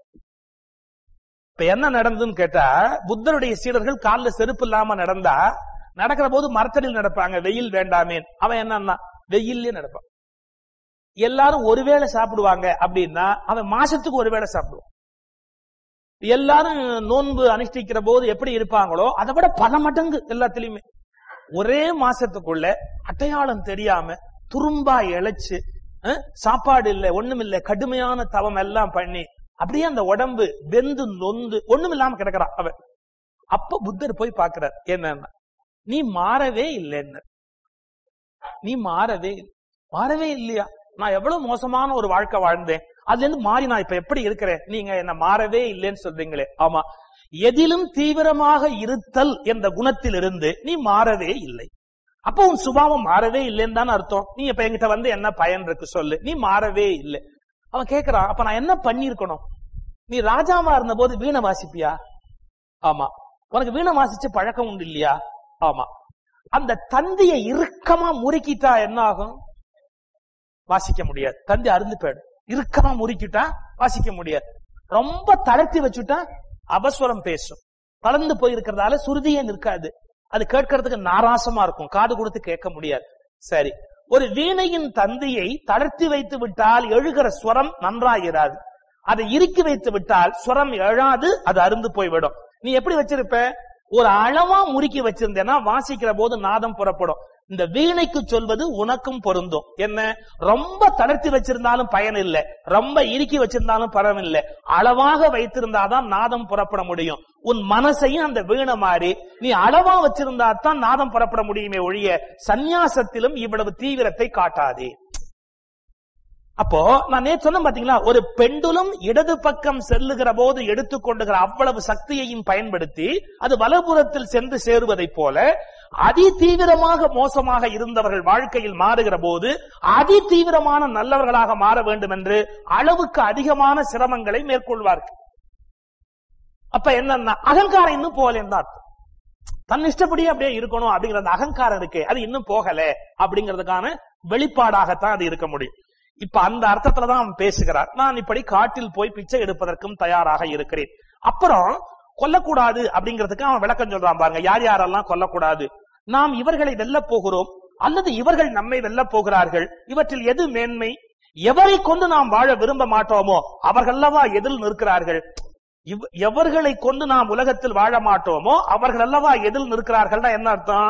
A: இப்ப என்ன நடந்ததுன்னு கேட்டா புத்தருடைய சீடர்கள் காலில் செருப்பு இல்லாம நடந்தா நடக்கிற போது மரத்தடியில் நடப்பாங்க வெயில் வேண்டாமே அவன் என்னன்னா வெயில்லே நடப்பான் எல்லாரும் ஒருவேளை சாப்பிடுவாங்க அப்படின்னா அவன் மாசத்துக்கு ஒருவேளை சாப்பிடுவான் எல்லாரும் நோன்பு அனுஷ்டிக்கிற போது எப்படி இருப்பாங்களோ அதை விட பல மடங்கு எல்லாத்திலயுமே ஒரே மாசத்துக்குள்ள அடையாளம் தெரியாம துரும்பா இழைச்சு அஹ், சாப்பாடு இல்ல ஒண்ணும் இல்ல கடுமையான தவம் எல்லாம் பண்ணி அப்படியே அந்த உடம்பு வெந்து நொந்து ஒண்ணும் இல்லாம கிடக்குறான் அவன் அப்ப புத்தர் போய் பாக்குறார் என்னன்னா நீ மாறவே இல்லைன்னு நீ மாறவே இல்ல. மாறவே இல்லையா நான் எவ்வளவு மோசமான ஒரு வாழ்க்கை வாழ்ந்தேன் அதுல இருந்து மாறி நான் இப்ப எப்படி இருக்கிறேன் நீங்க என்ன மாறவே இல்லைன்னு சொல்றீங்களே ஆமா எதிலும் தீவிரமாக இருத்தல் என்ற குணத்தில் இருந்து நீ மாறவே இல்லை அப்ப உன் சுபாவம் மாறவே இல்லைன்னு தானே அர்த்தம் நீ இப்ப என்கிட்ட வந்து என்ன பயன் இருக்கு சொல்லு நீ மாறவே இல்லை அவன் கேக்குறான் அப்ப நான் என்ன பண்ணிருக்கணும் நீ ராஜாவா இருந்த போது வீணை வாசிப்பியா ஆமா உனக்கு வீணை வாசிச்ச பழக்கம் உண்டு இல்லையா ஆமா அந்த தந்தியை இறுக்கமா முறுக்கிட்டா என்ன ஆகும் வாசிக்க முடியாது தந்தி அருந்து போயிடும் இறுக்கமா முறுக்கிட்டா வாசிக்க முடியாது ரொம்ப தளர்த்தி வச்சுட்டா அபஸ்வரம் பேசும் தளர்ந்து போயிருக்கிறதால சுருதியே நிற்காது அது கேட்கறதுக்கு நாராசமா இருக்கும் காது கொடுத்து கேட்க முடியாது சரி ஒரு வீணையின் தந்தையை தளர்த்தி வைத்து விட்டால் எழுகிற ஸ்வரம் நன்றாயிராது அதை இறுக்கி வைத்து விட்டால் சுரம் எழாது அது அருந்து போய்விடும் நீ எப்படி வச்சிருப்ப ஒரு அளவா முறுக்கி வச்சிருந்தேன்னா வாசிக்கிற போது நாதம் புறப்படும் இந்த வீணைக்கு சொல்வது உனக்கும் பொருந்தும் என்ன ரொம்ப தளர்த்தி வச்சிருந்தாலும் பயன் இல்லை ரொம்ப இறுக்கி வச்சிருந்தாலும் பரவாயில்லை அளவாக வைத்திருந்தாதான் நாதம் புறப்பட முடியும் உன் மனசையும் அந்த வீணை மாறி நீ அளவா வச்சிருந்தா தான் நாதம் புறப்பட முடியுமே ஒழிய சந்நியாசத்திலும் இவ்வளவு தீவிரத்தை காட்டாதே அப்போ நான் நேற்று சொன்னேன் பாத்தீங்களா ஒரு பெண்டுலும் இடது பக்கம் செல்லுகிற போது எடுத்துக்கொண்டுகிற அவ்வளவு சக்தியையும் பயன்படுத்தி அது வலப்புறத்தில் சென்று சேருவதைப் போல அதி தீவிரமாக மோசமாக இருந்தவர்கள் வாழ்க்கையில் மாறுகிற போது அதி தீவிரமான நல்லவர்களாக மாற வேண்டும் என்று அளவுக்கு அதிகமான சிரமங்களை மேற்கொள்வார்கள் அப்ப என்னன்னா அகங்காரம் இன்னும் போகலன்னு தான் அர்த்தம் தன் இஷ்டப்படியே அப்படியே இருக்கணும் அப்படிங்கிற அந்த அகங்காரம் இருக்கு அது இன்னும் போகல அப்படிங்கிறதுக்கான வெளிப்பாடாகத்தான் அது இருக்க முடியும் இப்ப அந்த அர்த்தத்துலதான் அவன் பேசுகிறார் நான் இப்படி காட்டில் போய் பிச்சை எடுப்பதற்கும் தயாராக இருக்கிறேன் அப்புறம் கொல்லக்கூடாது அப்படிங்கிறதுக்கு அவன் விளக்கம் சொல்றான் பாருங்க யார் யாரெல்லாம் கொல்லக்கூடாது நாம் இவர்களை வெல்ல போகிறோம் அல்லது இவர்கள் நம்மை வெல்ல போகிறார்கள் இவற்றில் எது மேன்மை எவரை கொண்டு நாம் வாழ விரும்ப மாட்டோமோ அவர்களல்லவா எதில் நிற்கிறார்கள் இவ்- எவர்களை கொண்டு நாம் உலகத்தில் வாழ மாட்டோமோ அவர்கள் அல்லவா எதில் நிற்கிறார்கள்னா என்ன அர்த்தம்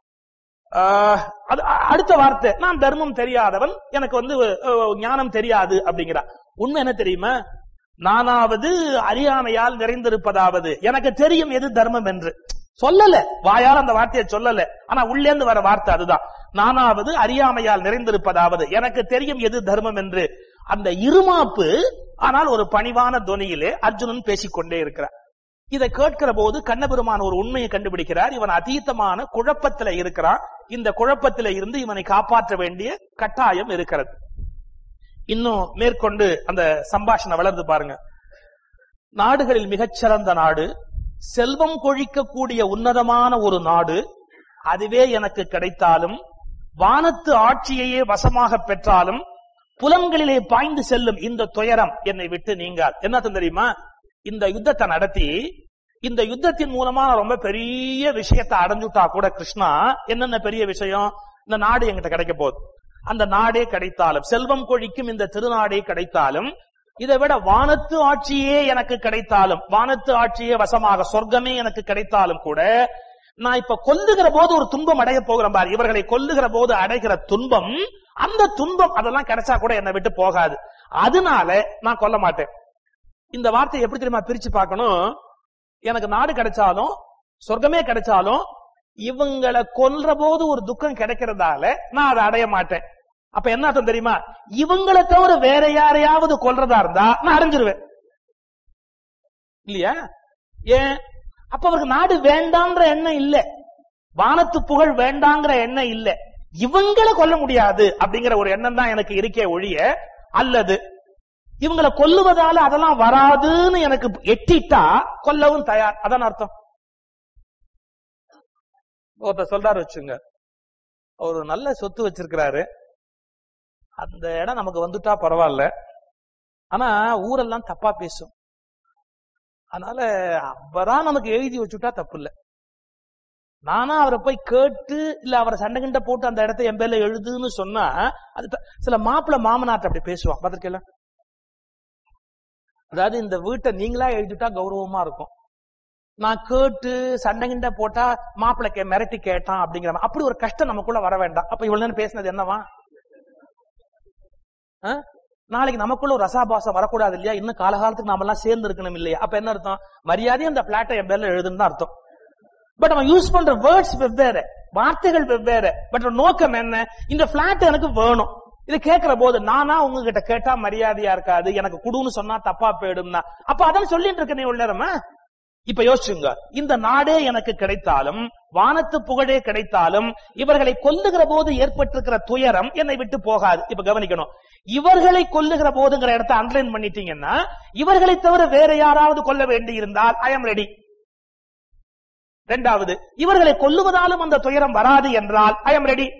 A: ஆஹ், அது அ- அடுத்த வார்த்தை நான் தர்மம் தெரியாதவன் எனக்கு வந்து அஹ், ஞானம் தெரியாது அப்படிங்கிறார் உண்மை என்ன தெரியுமா நானாவது அறியாமையால் நிறைந்திருப்பதாவது எனக்கு தெரியும் எது தர்மம் என்று சொல்லல வாயால் அந்த வார்த்தையை சொல்லல ஆனா உள்ளேந்து வர வார்த்தை அதுதான் நானாவது அறியாமையால் நிறைந்திருப்பதாவது எனக்கு தெரியும் எது தர்மம் என்று அந்த இருமாப்பு ஆனால் ஒரு பணிவான தொனியிலே அர்ஜுனன் பேசிக்கொண்டே இருக்கிறார் இதை கேட்கிற போது கண்ணபெருமான் ஒரு உண்மையை கண்டுபிடிக்கிறார் இவன் அதீதமான குழப்பத்தில இருக்கிறான் இந்த குழப்பத்தில இருந்து இவனை காப்பாற்ற வேண்டிய கட்டாயம் இருக்கிறது இன்னும் மேற்கொண்டு அந்த சம்பாஷணை வளர்ந்து பாருங்க நாடுகளில் மிகச்சிறந்த நாடு செல்வம் கொழிக்கக்கூடிய உன்னதமான ஒரு நாடு அதுவே எனக்கு கிடைத்தாலும் வானத்து ஆட்சியையே வசமாக பெற்றாலும் புலன்களிலே பாய்ந்து செல்லும் இந்த துயரம் என்னை விட்டு நீங்காது என்ன தெரியுமா இந்த யுத்தத்தை நடத்தி இந்த யுத்தத்தின் மூலமா ரொம்ப பெரிய விஷயத்தை அடைஞ்சுட்டா கூட கிருஷ்ணா என்னென்ன பெரிய விஷயம் இந்த நாடு என்கிட்ட கிடைக்க போகுது அந்த நாடே கிடைத்தாலும் செல்வம் கொழிக்கும் இந்த திருநாடே கிடைத்தாலும் இதை விட வானத்து ஆட்சியே எனக்கு கிடைத்தாலும் வானத்து ஆட்சியே வசமாக சொர்க்கமே எனக்கு கிடைத்தாலும் கூட நான் இப்ப கொல்லுகிற போது ஒரு துன்பம் அடைய போகிறேன் பாரு இவர்களை கொல்லுகிற போது அடைகிற துன்பம் அந்த துன்பம் அதெல்லாம் கிடைச்சா கூட என்னை விட்டு போகாது அதனால நான் கொல்ல மாட்டேன் இந்த வார்த்தையை எப்படி தெரியுமா பிரிச்சு பார்க்கணும் எனக்கு நாடு கிடைச்சாலும் சொர்க்கமே கிடைச்சாலும் இவங்களை கொல்ற போது ஒரு துக்கம் கிடைக்கிறதால நான் அதை அடைய மாட்டேன் அப்ப என்ன அர்த்தம் தெரியுமா இவங்களை தவிர வேற யாரையாவது கொல்றதா இருந்தா நான் அடைஞ்சிருவேன் இல்லையா ஏன் அப்ப அவருக்கு நாடு வேண்டான்ற எண்ணம் இல்ல வானத்து புகழ் வேண்டாங்கிற எண்ணம் இல்ல இவங்களை கொல்ல முடியாது அப்படிங்கிற ஒரு எண்ணம் தான் எனக்கு இருக்கே ஒழிய அல்லது இவங்களை கொல்லுவதால அதெல்லாம் வராதுன்னு எனக்கு எட்டிட்டா கொல்லவும் தயார் அதான் அர்த்தம் ஒருத்தர் சொல்றாரு வச்சுங்க ஒரு நல்ல சொத்து வச்சிருக்கிறாரு அந்த இடம் நமக்கு வந்துட்டா பரவாயில்ல ஆனா ஊரெல்லாம் தப்பா பேசும் அதனால அவரா நமக்கு எழுதி வச்சுட்டா தப்பு இல்ல நானா அவரை போய் கேட்டு இல்ல அவரை சண்டை கிண்ட போட்டு அந்த இடத்த என் பேர்ல எழுதுன்னு சொன்னா அது த- சில மாப்பிள்ள மாமனாட்ட அப்படி பேசுவான் பாத்திருக்கல அதாவது இந்த வீட்டை நீங்களா எழுதிட்டா கௌரவமா இருக்கும் நான் கேட்டு சண்டை கிண்ட போட்டா மாப்பிள்ளை கே மிரட்டி கேட்டான் அப்படிங்கிற மாதிரி. அப்படி ஒரு கஷ்டம் நமக்குள்ள வர வேண்டாம் அப்ப இவ்வளவு நேரம் பேசினது என்னவா ஆ? நாளைக்கு நமக்குள்ள ஒரு ரசாபாசம் வரக்கூடாது இல்லையா இன்னும் காலகாலத்துக்கு நாம எல்லாம் சேர்ந்து இருக்கணும் இல்லையா அப்ப என்ன அர்த்தம் மரியாதையும் அந்த பிளாட்டை என் பேர்ல எழுதுன்னு தான் அர்த்தம் பட் அவன் யூஸ் பண்ற வேர்ட்ஸ் வெவ்வேறு வார்த்தைகள் வெவ்வேறு பட் நோக்கம் என்ன இந்த பிளாட் எனக்கு வேணும் இது கேட்கிற போது நானா உங்ககிட்ட கேட்டா மரியாதையா இருக்காது எனக்கு குடுன்னு சொன்னா தப்பா போயிடும்னா அப்ப அதான் சொல்லிட்டு இருக்க நீ உள்ளரமா இப்ப யோசிச்சுங்க இந்த நாடே எனக்கு கிடைத்தாலும் வானத்து புகழே கிடைத்தாலும் இவர்களை கொல்லுகிற போது ஏற்பட்டிருக்கிற துயரம் என்னை விட்டு போகாது இப்ப கவனிக்கணும் இவர்களை கொல்லுகிற போதுங்கிற இடத்தை அண்டர்லைன் பண்ணிட்டீங்கன்னா இவர்களை தவிர வேற யாராவது கொல்ல வேண்டி இருந்தால் ஐ எம் ரெடி இரண்டாவது இவர்களை கொல்லுவதாலும் அந்த துயரம் வராது என்றால் ஐ எம் ரெடி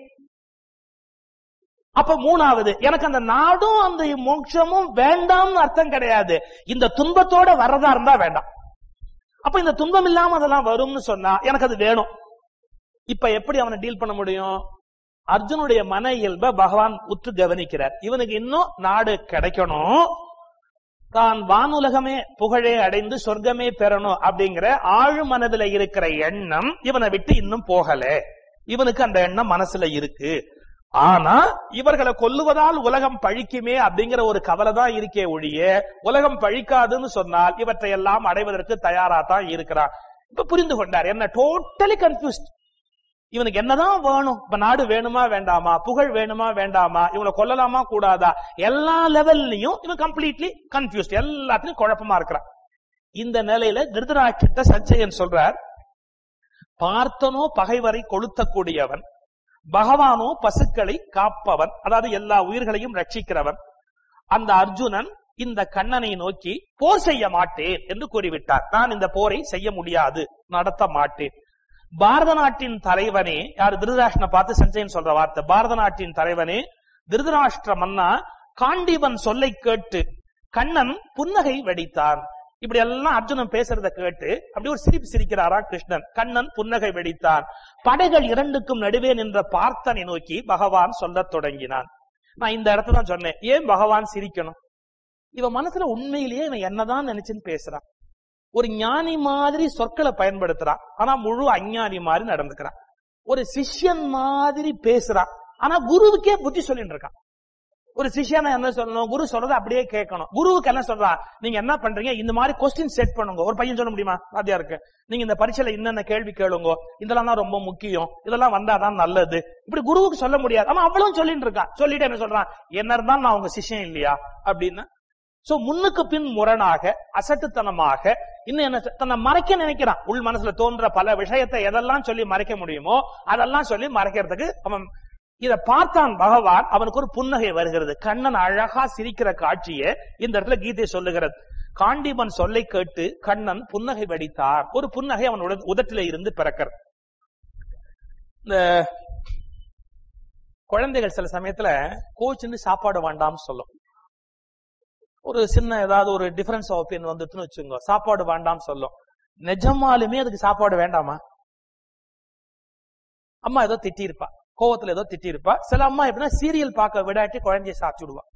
A: அப்ப மூணாவது எனக்கு அந்த நாடும் அந்த மோட்சமும் வேண்டாம்னு அர்த்தம் கிடையாது இந்த துன்பத்தோட வர்றதா இருந்தா வேண்டாம் அப்ப இந்த துன்பம் இல்லாம அதெல்லாம் வரும்னு சொன்னா எனக்கு அது வேணும் இப்ப எப்படி அவனை டீல் பண்ண முடியும் அர்ஜுனுடைய மன இயல்ப பகவான் உற்று கவனிக்கிறார் இவனுக்கு இன்னும் நாடு கிடைக்கணும் தான் வானுலகமே புகழே அடைந்து சொர்க்கமே பெறணும் அப்படிங்கிற ஆழ் மனதுல இருக்கிற எண்ணம் இவனை விட்டு இன்னும் போகல இவனுக்கு அந்த எண்ணம் மனசுல இருக்கு ஆனா இவர்களை கொல்லுவதால் உலகம் பழிக்குமே அப்படிங்கிற ஒரு கவலை தான் இருக்கே ஒழிய உலகம் பழிக்காதுன்னு சொன்னால் இவற்றை எல்லாம் அடைவதற்கு தயாரா தான் இருக்கிறான் இப்ப புரிந்து கொண்டார் என்ன டோட்டலி கன்ஃபியூஸ்ட் இவனுக்கு என்னதான் வேணும் இப்ப நாடு வேணுமா வேண்டாமா புகழ் வேணுமா வேண்டாமா இவனை கொல்லலாமா கூடாதா எல்லா லெவல்லையும் இவன் கம்ப்ளீட்லி கன்ஃபியூஸ்ட் எல்லாத்துலயும் குழப்பமா இருக்கிறான் இந்த நிலையில திருதராட்சிட்ட சஞ்சயன் சொல்றார் பார்த்தனோ பகைவரை கொளுத்தக்கூடியவன் பகவானோ பசுக்களை காப்பவன் அதாவது எல்லா உயிர்களையும் ரட்சிக்கிறவன் அந்த அர்ஜுனன் இந்த கண்ணனை நோக்கி போர் செய்ய மாட்டேன் என்று கூறிவிட்டார் நான் இந்த போரை செய்ய முடியாது நடத்த மாட்டேன் பாரத நாட்டின் தலைவனே யார் திருதராஷ்டிரனை பார்த்து சஞ்சயன் சொல்ற வார்த்தை பாரத நாட்டின் தலைவனே திருதராஷ்டிர மன்னா காண்டிவன் சொல்லை கேட்டு கண்ணன் புன்னகை வெடித்தான் இப்படி எல்லாம் அர்ஜுனன் பேசுறத கேட்டு அப்படி ஒரு சிரிப்பு சிரிக்கிறாரா கிருஷ்ணன் கண்ணன் புன்னகை வெடித்தான் படைகள் இரண்டுக்கும் நடுவே நின்ற பார்த்தனை நோக்கி பகவான் சொல்லத் தொடங்கினான் நான் இந்த இடத்துல தான் சொன்னேன் ஏன் பகவான் சிரிக்கணும் இவன் மனசுல உண்மையிலேயே இவன் என்னதான் நினைச்சுன்னு பேசுறான் ஒரு ஞானி மாதிரி சொற்களை பயன்படுத்துறான் ஆனா முழு அஞ்ஞானி மாதிரி நடந்துக்கிறான் ஒரு சிஷ்யன் மாதிரி பேசுறான் ஆனா குருவுக்கே புத்தி சொல்லிட்டு இருக்கான் ஒரு சிஷ்யனை என்ன சொல்லணும் குரு சொல்றதை அப்படியே கேட்கணும் குருவுக்கு என்ன சொல்றான் நீங்க என்ன பண்றீங்க இந்த மாதிரி கொஸ்டின் செட் பண்ணுங்க ஒரு பையன் சொல்ல முடியுமா வாத்தியாருக்கு நீங்க இந்த பரீட்சையில என்னென்ன கேள்வி கேளுங்க இதெல்லாம் தான் ரொம்ப முக்கியம் இதெல்லாம் வந்தாதான் நல்லது இப்படி குருவுக்கு சொல்ல முடியாது ஆனா அவ்வளவு சொல்லிட்டு இருக்கான் சொல்லிட்டு என்ன சொல்றான் என்ன இருந்தாலும் நான் உங்க சிஷ்யன் இல்லையா அப்படின்னு சோ முன்னுக்கு பின் முரணாக அசட்டுத்தனமாக இன்னும் என்ன தன்னை மறைக்க நினைக்கிறான் உள் மனசுல தோன்ற பல விஷயத்தை எதெல்லாம் சொல்லி மறைக்க முடியுமோ அதெல்லாம் சொல்லி மறைக்கிறதுக்கு அவன் இத பார்த்தான் பகவான் அவனுக்கு ஒரு புன்னகை வருகிறது கண்ணன் அழகா சிரிக்கிற காட்சியை இந்த இடத்துல கீதை சொல்லுகிறது காண்டிபன் சொல்லை கேட்டு கண்ணன் புன்னகை வடித்தார் ஒரு புன்னகை அவன் உட- உதட்டில இருந்து பிறக்கிறது இந்த குழந்தைகள் சில சமயத்துல கோச்சுன்னு சாப்பாடு வேண்டாம்னு சொல்லும் ஒரு சின்ன ஏதாவது ஒரு டிஃபரன்ஸ் ஆஃப் ஒப்பீனியன் வந்துட்டுன்னு வச்சுங்க சாப்பாடு வேண்டாம்னு சொல்லும் நிஜமாலுமே அதுக்கு சாப்பாடு வேண்டாமா அம்மா ஏதோ திட்டியிருப்பா கோவத்துல ஏதோ திட்டியிருப்பா சில அம்மா எப்படின்னா சீரியல் பார்க்க விடாட்டி குழந்தைய சாச்சு விடுவா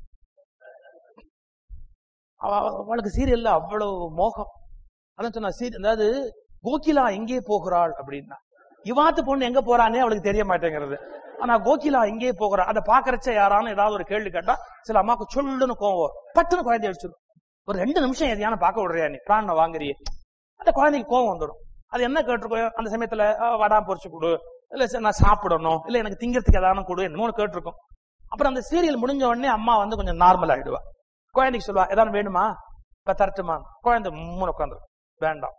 A: அவ- அவளுக்கு சீரியல்ல அவ்வளவு மோகம் அதான் சொன்னா சீரியல் அதாவது கோகிலா எங்கே போகிறாள் அப்படின்னா இவாத்து பொண்ணு எங்க போறானே அவளுக்கு தெரிய மாட்டேங்கிறது ஆனா கோகிலா எங்கே போகிறா அதை பாக்குறச்ச யாரானு ஏதாவது ஒரு கேள்வி கேட்டா சில அம்மாவுக்கு சொல்லுன்னு கோவம் வரும். பட்டுன்னு குழந்தைய அடிச்சிடும் ஒரு ரெண்டு நிமிஷம் எதையான பார்க்க விடுறியா நீ பிராண வாங்குறியே அந்த குழந்தைக்கு கோவம் வந்துடும் அது என்ன கேட்டிருக்கோம் அந்த சமயத்துல "அஹ், வடா பொரிச்சு கொடு இல்ல சரி, நான் சாப்பிடணும் இல்ல எனக்கு திங்கிறதுக்கு ஏதாவது கொடு என்னமோ கேட்டிருக்கோம் அப்புறம் அந்த சீரியல் முடிஞ்ச உடனே அம்மா வந்து கொஞ்சம் நார்மல் ஆயிடுவா குழந்தைக்கு சொல்லுவா ஏதாவது வேணுமா இப்ப தரட்டுமா குழந்தை மூணு உட்காந்து வேண்டாம்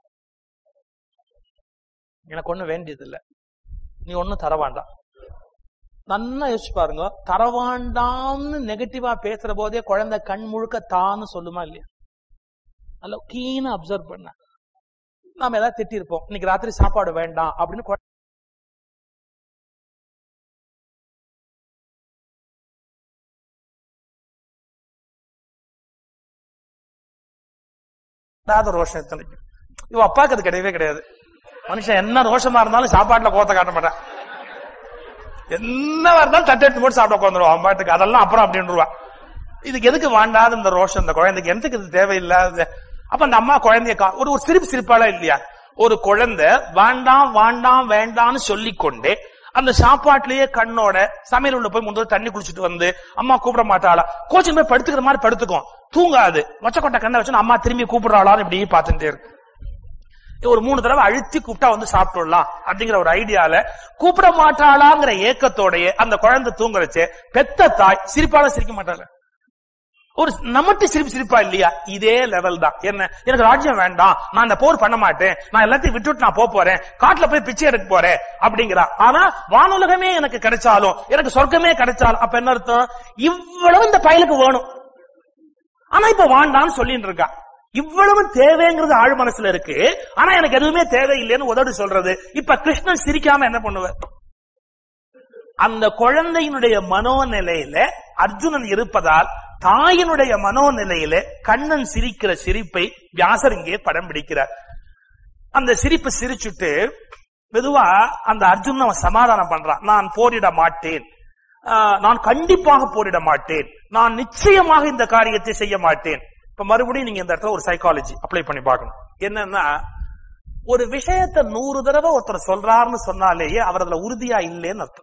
A: எனக்கு ஒண்ணும் வேண்டியது இல்ல நீ ஒண்ணும் தர வேண்டாம் நன்னா யோசிச்சு பாருங்க தரவாண்டாம்னு நெகட்டிவா பேசுற போதே குழந்தை கண் முழுக்க தான்னு சொல்லுமா இல்லையா நல்லா கீனா அப்சர்வ் பண்ண நாம ஏதாவது திட்டிருப்போம் இன்னைக்கு ராத்திரி சாப்பாடு வேண்டாம் அப்படின்னு குழ- இல்லாத ரோஷம் எத்தனைக்கு இவ அப்பாக்கு அது கிடையவே கிடையாது மனுஷன் என்ன ரோஷமா இருந்தாலும் சாப்பாட்டுல கோத்த காட்ட மாட்டான் என்ன இருந்தாலும் தட்டு எடுத்து போட்டு சாப்பிட உட்காந்துருவான் அவன் பாட்டுக்கு அதெல்லாம் அப்புறம் அப்படின்னுருவா இதுக்கு எதுக்கு வாண்டாத இந்த ரோஷம் இந்த குழந்தைக்கு எதுக்கு இது தேவையில்லாத அப்ப அந்த அம்மா குழந்தைய கா- ஒரு ஒரு சிரிப்பு சிரிப்பாளா இல்லையா ஒரு குழந்தை வாண்டாம் வாண்டாம் வேண்டாம்னு சொல்லிக்கொண்டே அந்த சாப்பாட்டுலயே கண்ணோட சமையல் உள்ள போய் முதல்ல தண்ணி குளிச்சுட்டு வந்து அம்மா கூப்பிட மாட்டாளா கோச்சிங் போய் படுத்துக்கிற மாதிரி படுத்துக்கும் தூங்காது மொச்சக்கொட்டை கண்ணை வச்சு அம்மா திரும்பி கூப்பிடுறாளான்னு இப்படி பார்த்துட்டே இருக்கு ஒரு மூணு தடவை அழுத்தி கூப்பிட்டா வந்து சாப்பிட்டுடலாம் அப்படிங்கிற ஒரு ஐடியால கூப்பிட மாட்டாளாங்கிற ஏக்கத்தோடயே அந்த குழந்தை தூங்குறச்சே பெத்த தாய் சிரிப்பால சிரிக்க மாட்டாள ஒரு நமட்டு சிரிப்பு சிரிப்பா இல்லையா இதே லெவல் தான் என்ன எனக்கு ராஜ்யம் வேண்டாம் நான் இந்த போர் பண்ண மாட்டேன் நான் எல்லாத்தையும் விட்டுட்டு நான் போப் போறேன் காட்டுல போய் பிச்சை எடுக்க போறேன் அப்படிங்கிறா ஆனா வானுலகமே எனக்கு கிடைச்சாலும் எனக்கு சொர்க்கமே கிடைச்சாலும் அப்ப என்ன அர்த்தம் இவ்வளவு இந்த பயலுக்கு வேணும் ஆனா இப்ப வாண்டான்னு சொல்லிட்டு இருக்கா இவ்வளவு தேவைங்கிறது ஆழ் மனசுல இருக்கு ஆனா எனக்கு எதுவுமே தேவையில்லைன்னு உதடு சொல்றது இப்ப கிருஷ்ணன் சிரிக்காம என்ன பண்ணுவார் அந்த குழந்தையினுடைய மனோநிலையில அர்ஜுனன் இருப்பதால் தாயினுடைய மனோநிலையில கண்ணன் சிரிக்கிற சிரிப்பை வியாசர் இங்கே படம் பிடிக்கிறார் அந்த சிரிப்பு சிரிச்சுட்டு மெதுவா அந்த அர்ஜுனன் அவன் சமாதானம் பண்றான் நான் போரிட மாட்டேன் ஆஹ், நான் கண்டிப்பாக போரிட மாட்டேன் நான் நிச்சயமாக இந்த காரியத்தை செய்ய மாட்டேன் இப்ப மறுபடியும் நீங்க இந்த இடத்துல ஒரு சைக்காலஜி அப்ளை பண்ணி பார்க்கணும் என்னன்னா ஒரு விஷயத்தை நூறு தடவை ஒருத்தர் சொல்றாருன்னு சொன்னாலேயே அவர் அதுல உறுதியா இல்லைன்னு அர்த்தம்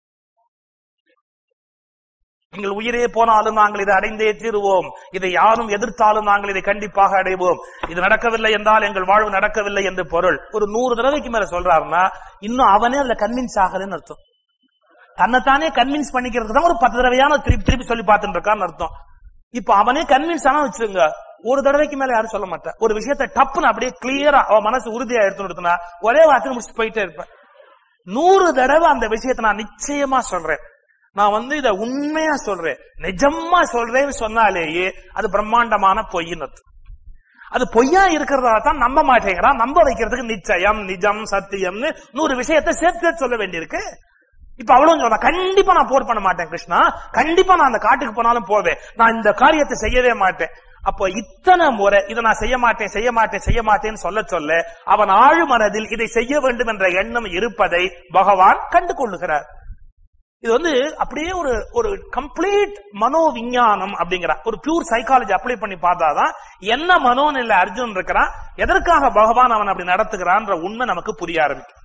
A: எங்கள் உயிரே போனாலும் நாங்கள் இதை அடைந்தே தீருவோம் இதை யாரும் எதிர்த்தாலும் நாங்கள் இதை கண்டிப்பாக அடைவோம் இது நடக்கவில்லை என்றால் எங்கள் வாழ்வு நடக்கவில்லை என்று பொருள் ஒரு நூறு தடவைக்கு மேல சொல்றாருன்னா இன்னும் அவனே அதுல கன்வின்ஸ் ஆகலன்னு அர்த்தம் தன்னைத்தானே கன்வின்ஸ் பண்ணிக்கிறதுக்கு தான் ஒரு பத்து தடவையான திருப்பி திருப்பி சொல்லி பார்த்துட்டு இருக்கான்னு அர்த்தம் இப்ப அவனே கன்வின்ஸ் ஆனா வச்சுங்க ஒரு தடவைக்கு மேல யாரும் சொல்ல மாட்டேன் ஒரு விஷயத்தை டப்புன்னு அப்படியே கிளியரா அவன் மனசு உறுதியா எடுத்துனா ஒரே வார்த்தை முடிச்சு போயிட்டே இருப்பேன் நூறு தடவை அந்த விஷயத்தை நான் நிச்சயமா சொல்றேன் நான் வந்து இத உண்மையா சொல்றேன் நிஜமா சொல்றேன்னு சொன்னாலேயே அது பிரம்மாண்டமான பொய்ன்னு அர்த்தம். அது பொய்யா இருக்கிறதா தான் நம்ப மாட்டேங்கிறான் நம்ப வைக்கிறதுக்கு நிச்சயம் நிஜம் சத்தியம்னு நூறு விஷயத்தை சேர்த்து சேர்த்து சொல்ல வேண்டியிருக்கு இப்ப அவ்வளவு சொல்ற கண்டிப்பா நான் போர் பண்ண மாட்டேன் கிருஷ்ணா கண்டிப்பா நான் அந்த காட்டுக்கு போனாலும் போவேன் நான் இந்த காரியத்தை செய்யவே மாட்டேன் அப்போ இத்தனை முறை இதை நான் செய்ய மாட்டேன் செய்ய மாட்டேன் செய்ய மாட்டேன்னு சொல்ல சொல்ல அவன் ஆழ்மனதில் இதை செய்ய வேண்டும் என்ற எண்ணம் இருப்பதை பகவான் கண்டு கொள்ளுகிறார் இது வந்து அப்படியே ஒரு ஒரு கம்ப்ளீட் மனோ விஞ்ஞானம் அப்படிங்கிற ஒரு பியூர் சைக்காலஜி அப்ளை பண்ணி பார்த்தாதான் என்ன மனோநிலை அர்ஜுன் இருக்கிறான் எதற்காக பகவான் அவன் அப்படி நடத்துகிறான்ற உண்மை நமக்கு புரிய ஆரம்பிக்கும்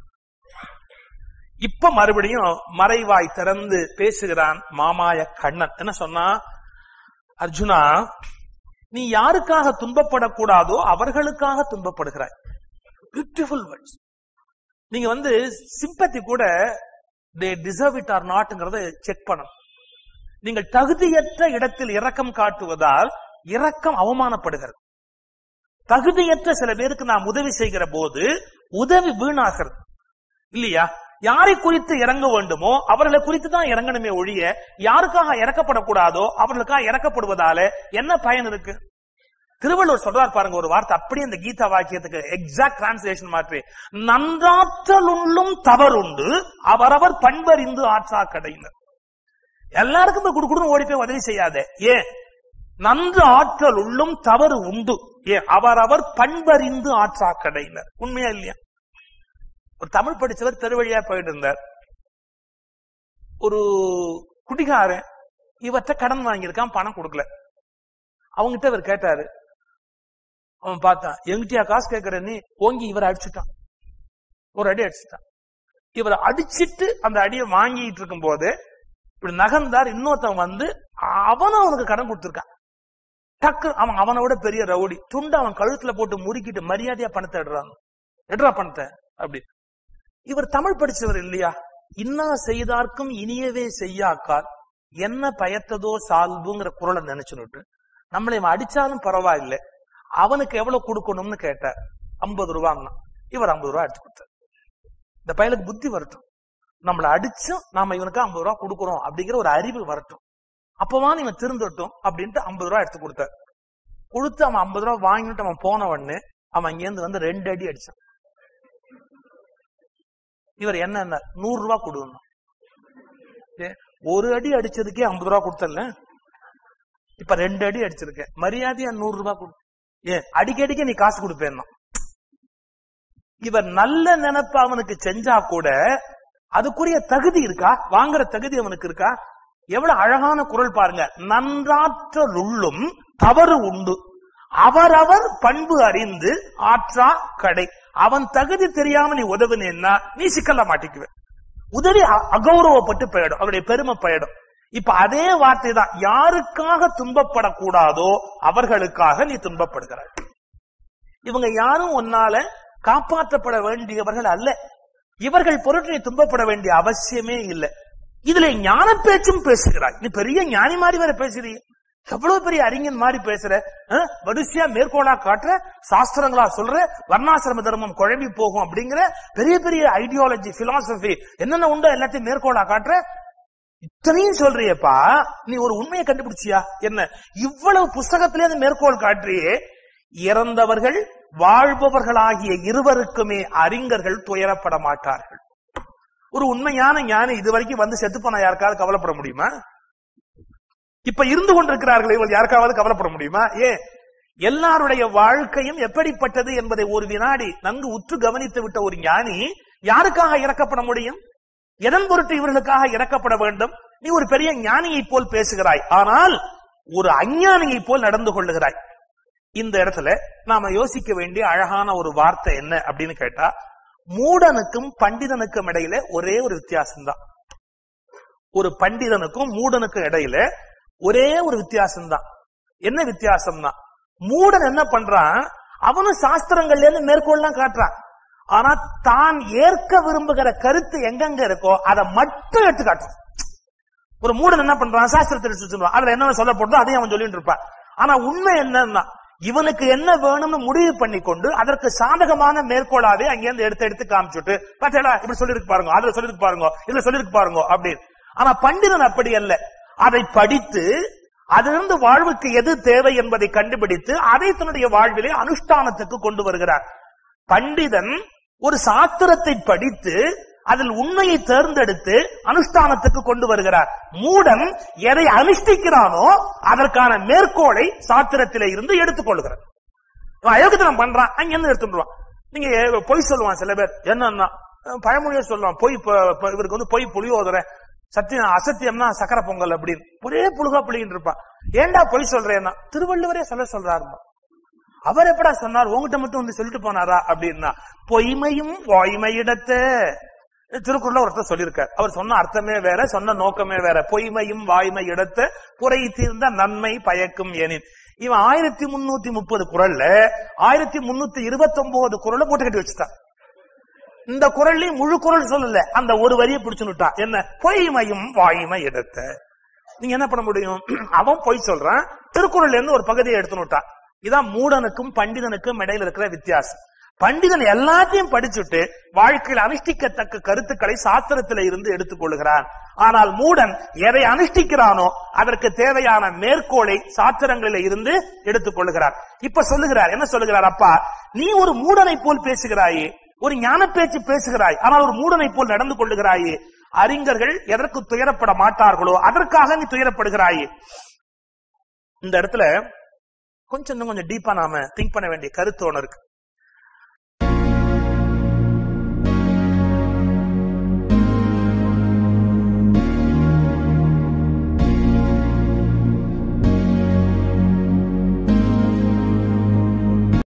A: இப்ப மறுபடியும் மறைவாய் திறந்து பேசுகிறான் மாமாய கண்ணன் என்ன சொன்னா அர்ஜுனா நீ யாருக்காக துன்பப்படக்கூடாதோ அவர்களுக்காக துன்பப்படுகிறாய் பியூட்டிஃபுல் வேர்ட்ஸ் நீங்க வந்து சிம்பத்தி கூட தே டிசர்வ் இட் ஆர் நாட்ங்கிறத செக் பண்ணணும் நீங்கள் தகுதியற்ற இடத்தில் இரக்கம் காட்டுவதால் இரக்கம் அவமானப்படுகிறது தகுதியற்ற சில பேருக்கு நாம் உதவி செய்கிற போது உதவி வீணாகிறது இல்லையா யாரை குறித்து இறங்க வேண்டுமோ அவர்களை குறித்து தான் இறங்கணுமே ஒழிய யாருக்காக இறக்கப்படக்கூடாதோ அவர்களுக்காக இறக்கப்படுவதால என்ன பயன் இருக்கு திருவள்ளுவர் சொல்றார் பாருங்க ஒரு வார்த்தை அப்படியே இந்த கீதா வாக்கியத்துக்கு எக்ஸாக்ட் டிரான்ஸ்லேஷன் மாற்றி நன்றாற்றலுள்ளும் தவறுண்டு அவரவர் பண்பறிந்து ஆற்றா கடையினர் எல்லாருக்கும் போய் குடுக்குடுன்னு ஓடி போய் உதவி செய்யாதே ஏன் நன்று ஆற்றல் உள்ளும் தவறு உண்டு ஏன் அவரவர் பண்பறிந்து ஆற்றா கடையினர் உண்மையா இல்லையா ஒரு தமிழ் படிச்சவர் தெருவழியா போயிட்டு இருந்தார் ஒரு குடிகாரன் இவற்றை கடன் வாங்கியிருக்கான் பணம் கொடுக்கல அவங்கிட்ட இவர் கேட்டாரு அவன் பார்த்தான் எங்கிட்டயா காசு கேட்கிற நீ ஓங்கி இவரை அடிச்சுட்டான் ஒரு அடி அடிச்சுட்டான் இவரை அடிச்சிட்டு அந்த அடியை வாங்கிட்டு இருக்கும் போது இப்படி நகர்ந்தார் இன்னொருத்தன் வந்து அவனும் அவனுக்கு கடன் கொடுத்திருக்கான் டக்கு அவன் அவனை விட பெரிய ரவுடி துண்டு அவன் கழுத்துல போட்டு முறுக்கிட்டு மரியாதையா பணத்தை எடுறான் எடுறா பணத்தை அப்படி இவர் தமிழ் படிச்சவர் இல்லையா இன்னா செய்தார்க்கும் இனியவே செய்யாக்கால் என்ன பயத்ததோ சால்புங்கிற குரலை நினைச்சுட்டு நம்மளை இவன் அடிச்சாலும் பரவாயில்லை அவனுக்கு எவ்வளவு கொடுக்கணும்னு கேட்டார் ஐம்பது ரூபான்னா இவர் ஐம்பது ரூபா எடுத்து கொடுத்தார் இந்த பயலுக்கு புத்தி வரட்டும் நம்மளை அடிச்சும் நாம இவனுக்கு ஐம்பது ரூபா கொடுக்கறோம் அப்படிங்கிற ஒரு அறிவு வரட்டும் அப்பவான் இவன் திருந்தட்டும் அப்படின்ட்டு ஐம்பது ரூபா எடுத்து கொடுத்தார் கொடுத்து அவன் ஐம்பது ரூபா வாங்கிட்டு அவன் போன உடனே அவன் இங்கேருந்து வந்து ரெண்டு அடி அடிச்சான் இவர் என்ன நூறு ரூபா கொடுக்கணும் ஒரு அடி அடிச்சதுக்கே ஐம்பது ரூபா கொடுத்தல இப்ப ரெண்டு அடி அடிச்சிருக்கேன் மரியாதையா நூறு ரூபாய் கொடு ஏன் அடிக்கடிக்க நீ காசு கொடுப்பேன்னா இவர் நல்ல நினைப்பு அவனுக்கு செஞ்சா கூட அதுக்குரிய தகுதி இருக்கா வாங்குற தகுதி அவனுக்கு இருக்கா எவ்வளவு அழகான குரல் பாருங்க நன்றாற்றலுள்ளும் தவறு உண்டு அவரவர் பண்பு அறிந்து ஆற்றா கடை அவன் தகுதி தெரியாம நீ உதவுனேன்னா நீ சிக்கல்ல மாட்டிக்குவ உதவி அ- அகௌரவப்பட்டு போயிடும் அவருடைய பெருமை போயிடும் இப்ப அதே வார்த்தை தான் யாருக்காக துன்பப்படக்கூடாதோ அவர்களுக்காக நீ துன்பப்படுகிறாய் இவங்க யாரும் உன்னால காப்பாற்றப்பட வேண்டியவர்கள் அல்ல இவர்கள் பொருட்டு நீ துன்பப்பட வேண்டிய அவசியமே இல்லை இதுல ஞான பேச்சும் பேசுகிறாய் நீ பெரிய ஞானி மாதிரி வேற பேசுறீ எவ்வளவு பெரிய அறிஞன் மாதிரி பேசுற அஹ்? வரிசையா மேற்கோளா காட்டுற சாஸ்திரங்களா சொல்ற வர்ணாசிரம தர்மம் குழம்பி போகும் அப்படிங்கிற பெரிய பெரிய ஐடியாலஜி பிலாசபி என்னென்ன உண்டோ எல்லாத்தையும் மேற்கோளா காட்டுற இத்தனையும் சொல்றியப்பா நீ ஒரு உண்மையை கண்டுபிடிச்சியா என்ன இவ்வளவு புஸ்தகத்திலே அந்த மேற்கோள் காட்டியே இறந்தவர்கள் வாழ்பவர்களாகிய இருவருக்குமே அறிஞர்கள் துயரப்பட மாட்டார்கள் ஒரு உண்மையான ஞானி இதுவரைக்கும் வந்து செத்து போன யாருக்காவது கவலைப்பட முடியுமா இப்ப இருந்து கொண்டிருக்கிறார்கள் இவர்கள் யாருக்காவது கவலைப்பட முடியுமா ஏன் எல்லாருடைய வாழ்க்கையும் எப்படிப்பட்டது என்பதை ஒரு வினாடி நன்கு உற்று கவனித்து விட்ட ஒரு ஞானி யாருக்காக இறக்கப்பட முடியும் எதன் பொருட்டு இவர்களுக்காக இறக்கப்பட வேண்டும் நீ ஒரு பெரிய ஞானியை போல் பேசுகிறாய் ஆனால் ஒரு அஞ்ஞானியை போல் நடந்து கொள்ளுகிறாய் இந்த இடத்துல நாம யோசிக்க வேண்டிய அழகான ஒரு வார்த்தை என்ன அப்படின்னு கேட்டா மூடனுக்கும் பண்டிதனுக்கும் இடையில ஒரே ஒரு வித்தியாசம் தான் ஒரு பண்டிதனுக்கும் மூடனுக்கும் இடையில ஒரே ஒரு வித்தியாசம் தான் என்ன வித்தியாசம்னா மூடன் என்ன பண்றான் அவனும் சாஸ்திரங்கள்ல இருந்து மேற்கோள்லாம் காட்டுறான் ஆனா தான் ஏற்க விரும்புகிற கருத்து எங்கெங்க இருக்கோ அதை மட்டும் எடுத்து காட்டுறான் ஒரு மூடன் என்ன பண்றான் சாஸ்திரத்தை எடுத்து சொல்லுவான் அதுல என்ன சொல்லப்படுதோ அதையும் அவன் சொல்லிட்டு இருப்பான் ஆனா உண்மை என்னன்னா இவனுக்கு என்ன வேணும்னு முடிவு பண்ணி கொண்டு அதற்கு சாதகமான மேற்கோளாவே அங்கிருந்து எடுத்து எடுத்து காமிச்சுட்டு பாத்தீங்களா இப்படி சொல்லிருக்கு பாருங்க அதுல சொல்லிருக்கு பாருங்க இதுல சொல்லிருக்கு பாருங்க அப்படின்னு ஆனா பண்டிதன் அப்படி அல்ல அதை படித்து அதிலிருந்து வாழ்வுக்கு எது தேவை என்பதை கண்டுபிடித்து அதை தன்னுடைய வாழ்விலே அனுஷ்டானத்துக்கு கொண்டு வருகிறார் பண்டிதன் ஒரு சாஸ்திரத்தை படித்து அதில் உண்மையை தேர்ந்தெடுத்து அனுஷ்டானத்துக்கு கொண்டு வருகிறார் மூடன் எதை அனுஷ்டிக்கிறானோ அதற்கான மேற்கோளை சாஸ்திரத்திலே இருந்து எடுத்துக்கொள்கிறார் இவன் அயோக்கியத்தனம் பண்றான் அங்க இருந்து எடுத்துடுவான் நீங்க பொய் சொல்லுவான் சில பேர் என்னன்னா அஹ் பழமொழியே சொல்லுவான் பொய் ப- ப- இவருக்கு வந்து பொய் புளியோதரை சத்தியம் அசத்தியம்னா சக்கரை பொங்கல் அப்படின்னு ஒரே புழுகா புளிகிட்டு இருப்பான் ஏன்டா பொய் சொல்றேன்னா திருவள்ளுவரே சொல்ல சொல்றாருமா அவர் எப்படா சொன்னார் உங்ககிட்ட மட்டும் வந்து சொல்லிட்டு போனாரா அப்படின்னா பொய்மையும் வாய்மையிடத்த திருக்குறள்ல ஒருத்தர் சொல்லியிருக்கார் அவர் சொன்ன அர்த்தமே வேற சொன்ன நோக்கமே வேற பொய்மையும் வாய்மை இடத்த குறை தீர்ந்த நன்மை பயக்கும் எனின் இவன் ஆயிரத்தி முன்னூத்தி முப்பது குரல்ல ஆயிரத்தி முன்னூத்தி இருபத்தி ஒன்பது குரலை போட்டு கட்டி வச்சுட்டான் இந்த குரல்லையும் முழு குரல் சொல்லல அந்த ஒரு வரியை பிடிச்சுட்டான் என்ன பொய்மையும் வாய்மை இடத்த நீங்க என்ன பண்ண முடியும் அவன் பொய் சொல்றான் திருக்குறள்ல இருந்து ஒரு பகுதியை எடுத்துனுட்டான் இதான் மூடனுக்கும் பண்டிதனுக்கும் இடையில இருக்கிற வித்தியாசம் பண்டிதன் எல்லாத்தையும் படிச்சுட்டு வாழ்க்கையில் அனுஷ்டிக்கத்தக்க கருத்துக்களை சாஸ்திரத்தில இருந்து எடுத்துக்கொள்கிறான் ஆனால் மூடன் எதை அனுஷ்டிக்கிறானோ அதற்கு தேவையான மேற்கோளை சாஸ்திரங்களில இருந்து எடுத்துக்கொள்கிறார் இப்ப சொல்லுகிறார் என்ன சொல்லுகிறார் அப்பா நீ ஒரு மூடனை போல் பேசுகிறாயே ஒரு ஞான பேச்சு பேசுகிறாய் ஆனால் ஒரு மூடனை போல் நடந்து கொள்ளுகிறாயே அறிஞர்கள் எதற்கு துயரப்பட மாட்டார்களோ அதற்காக நீ துயரப்படுகிறாயே இந்த இடத்துல கொஞ்சம் இன்னும் கொஞ்சம் டீப்பா நாம திங்க் பண்ண வேண்டிய கருத்து ஒண்ணு இருக்கு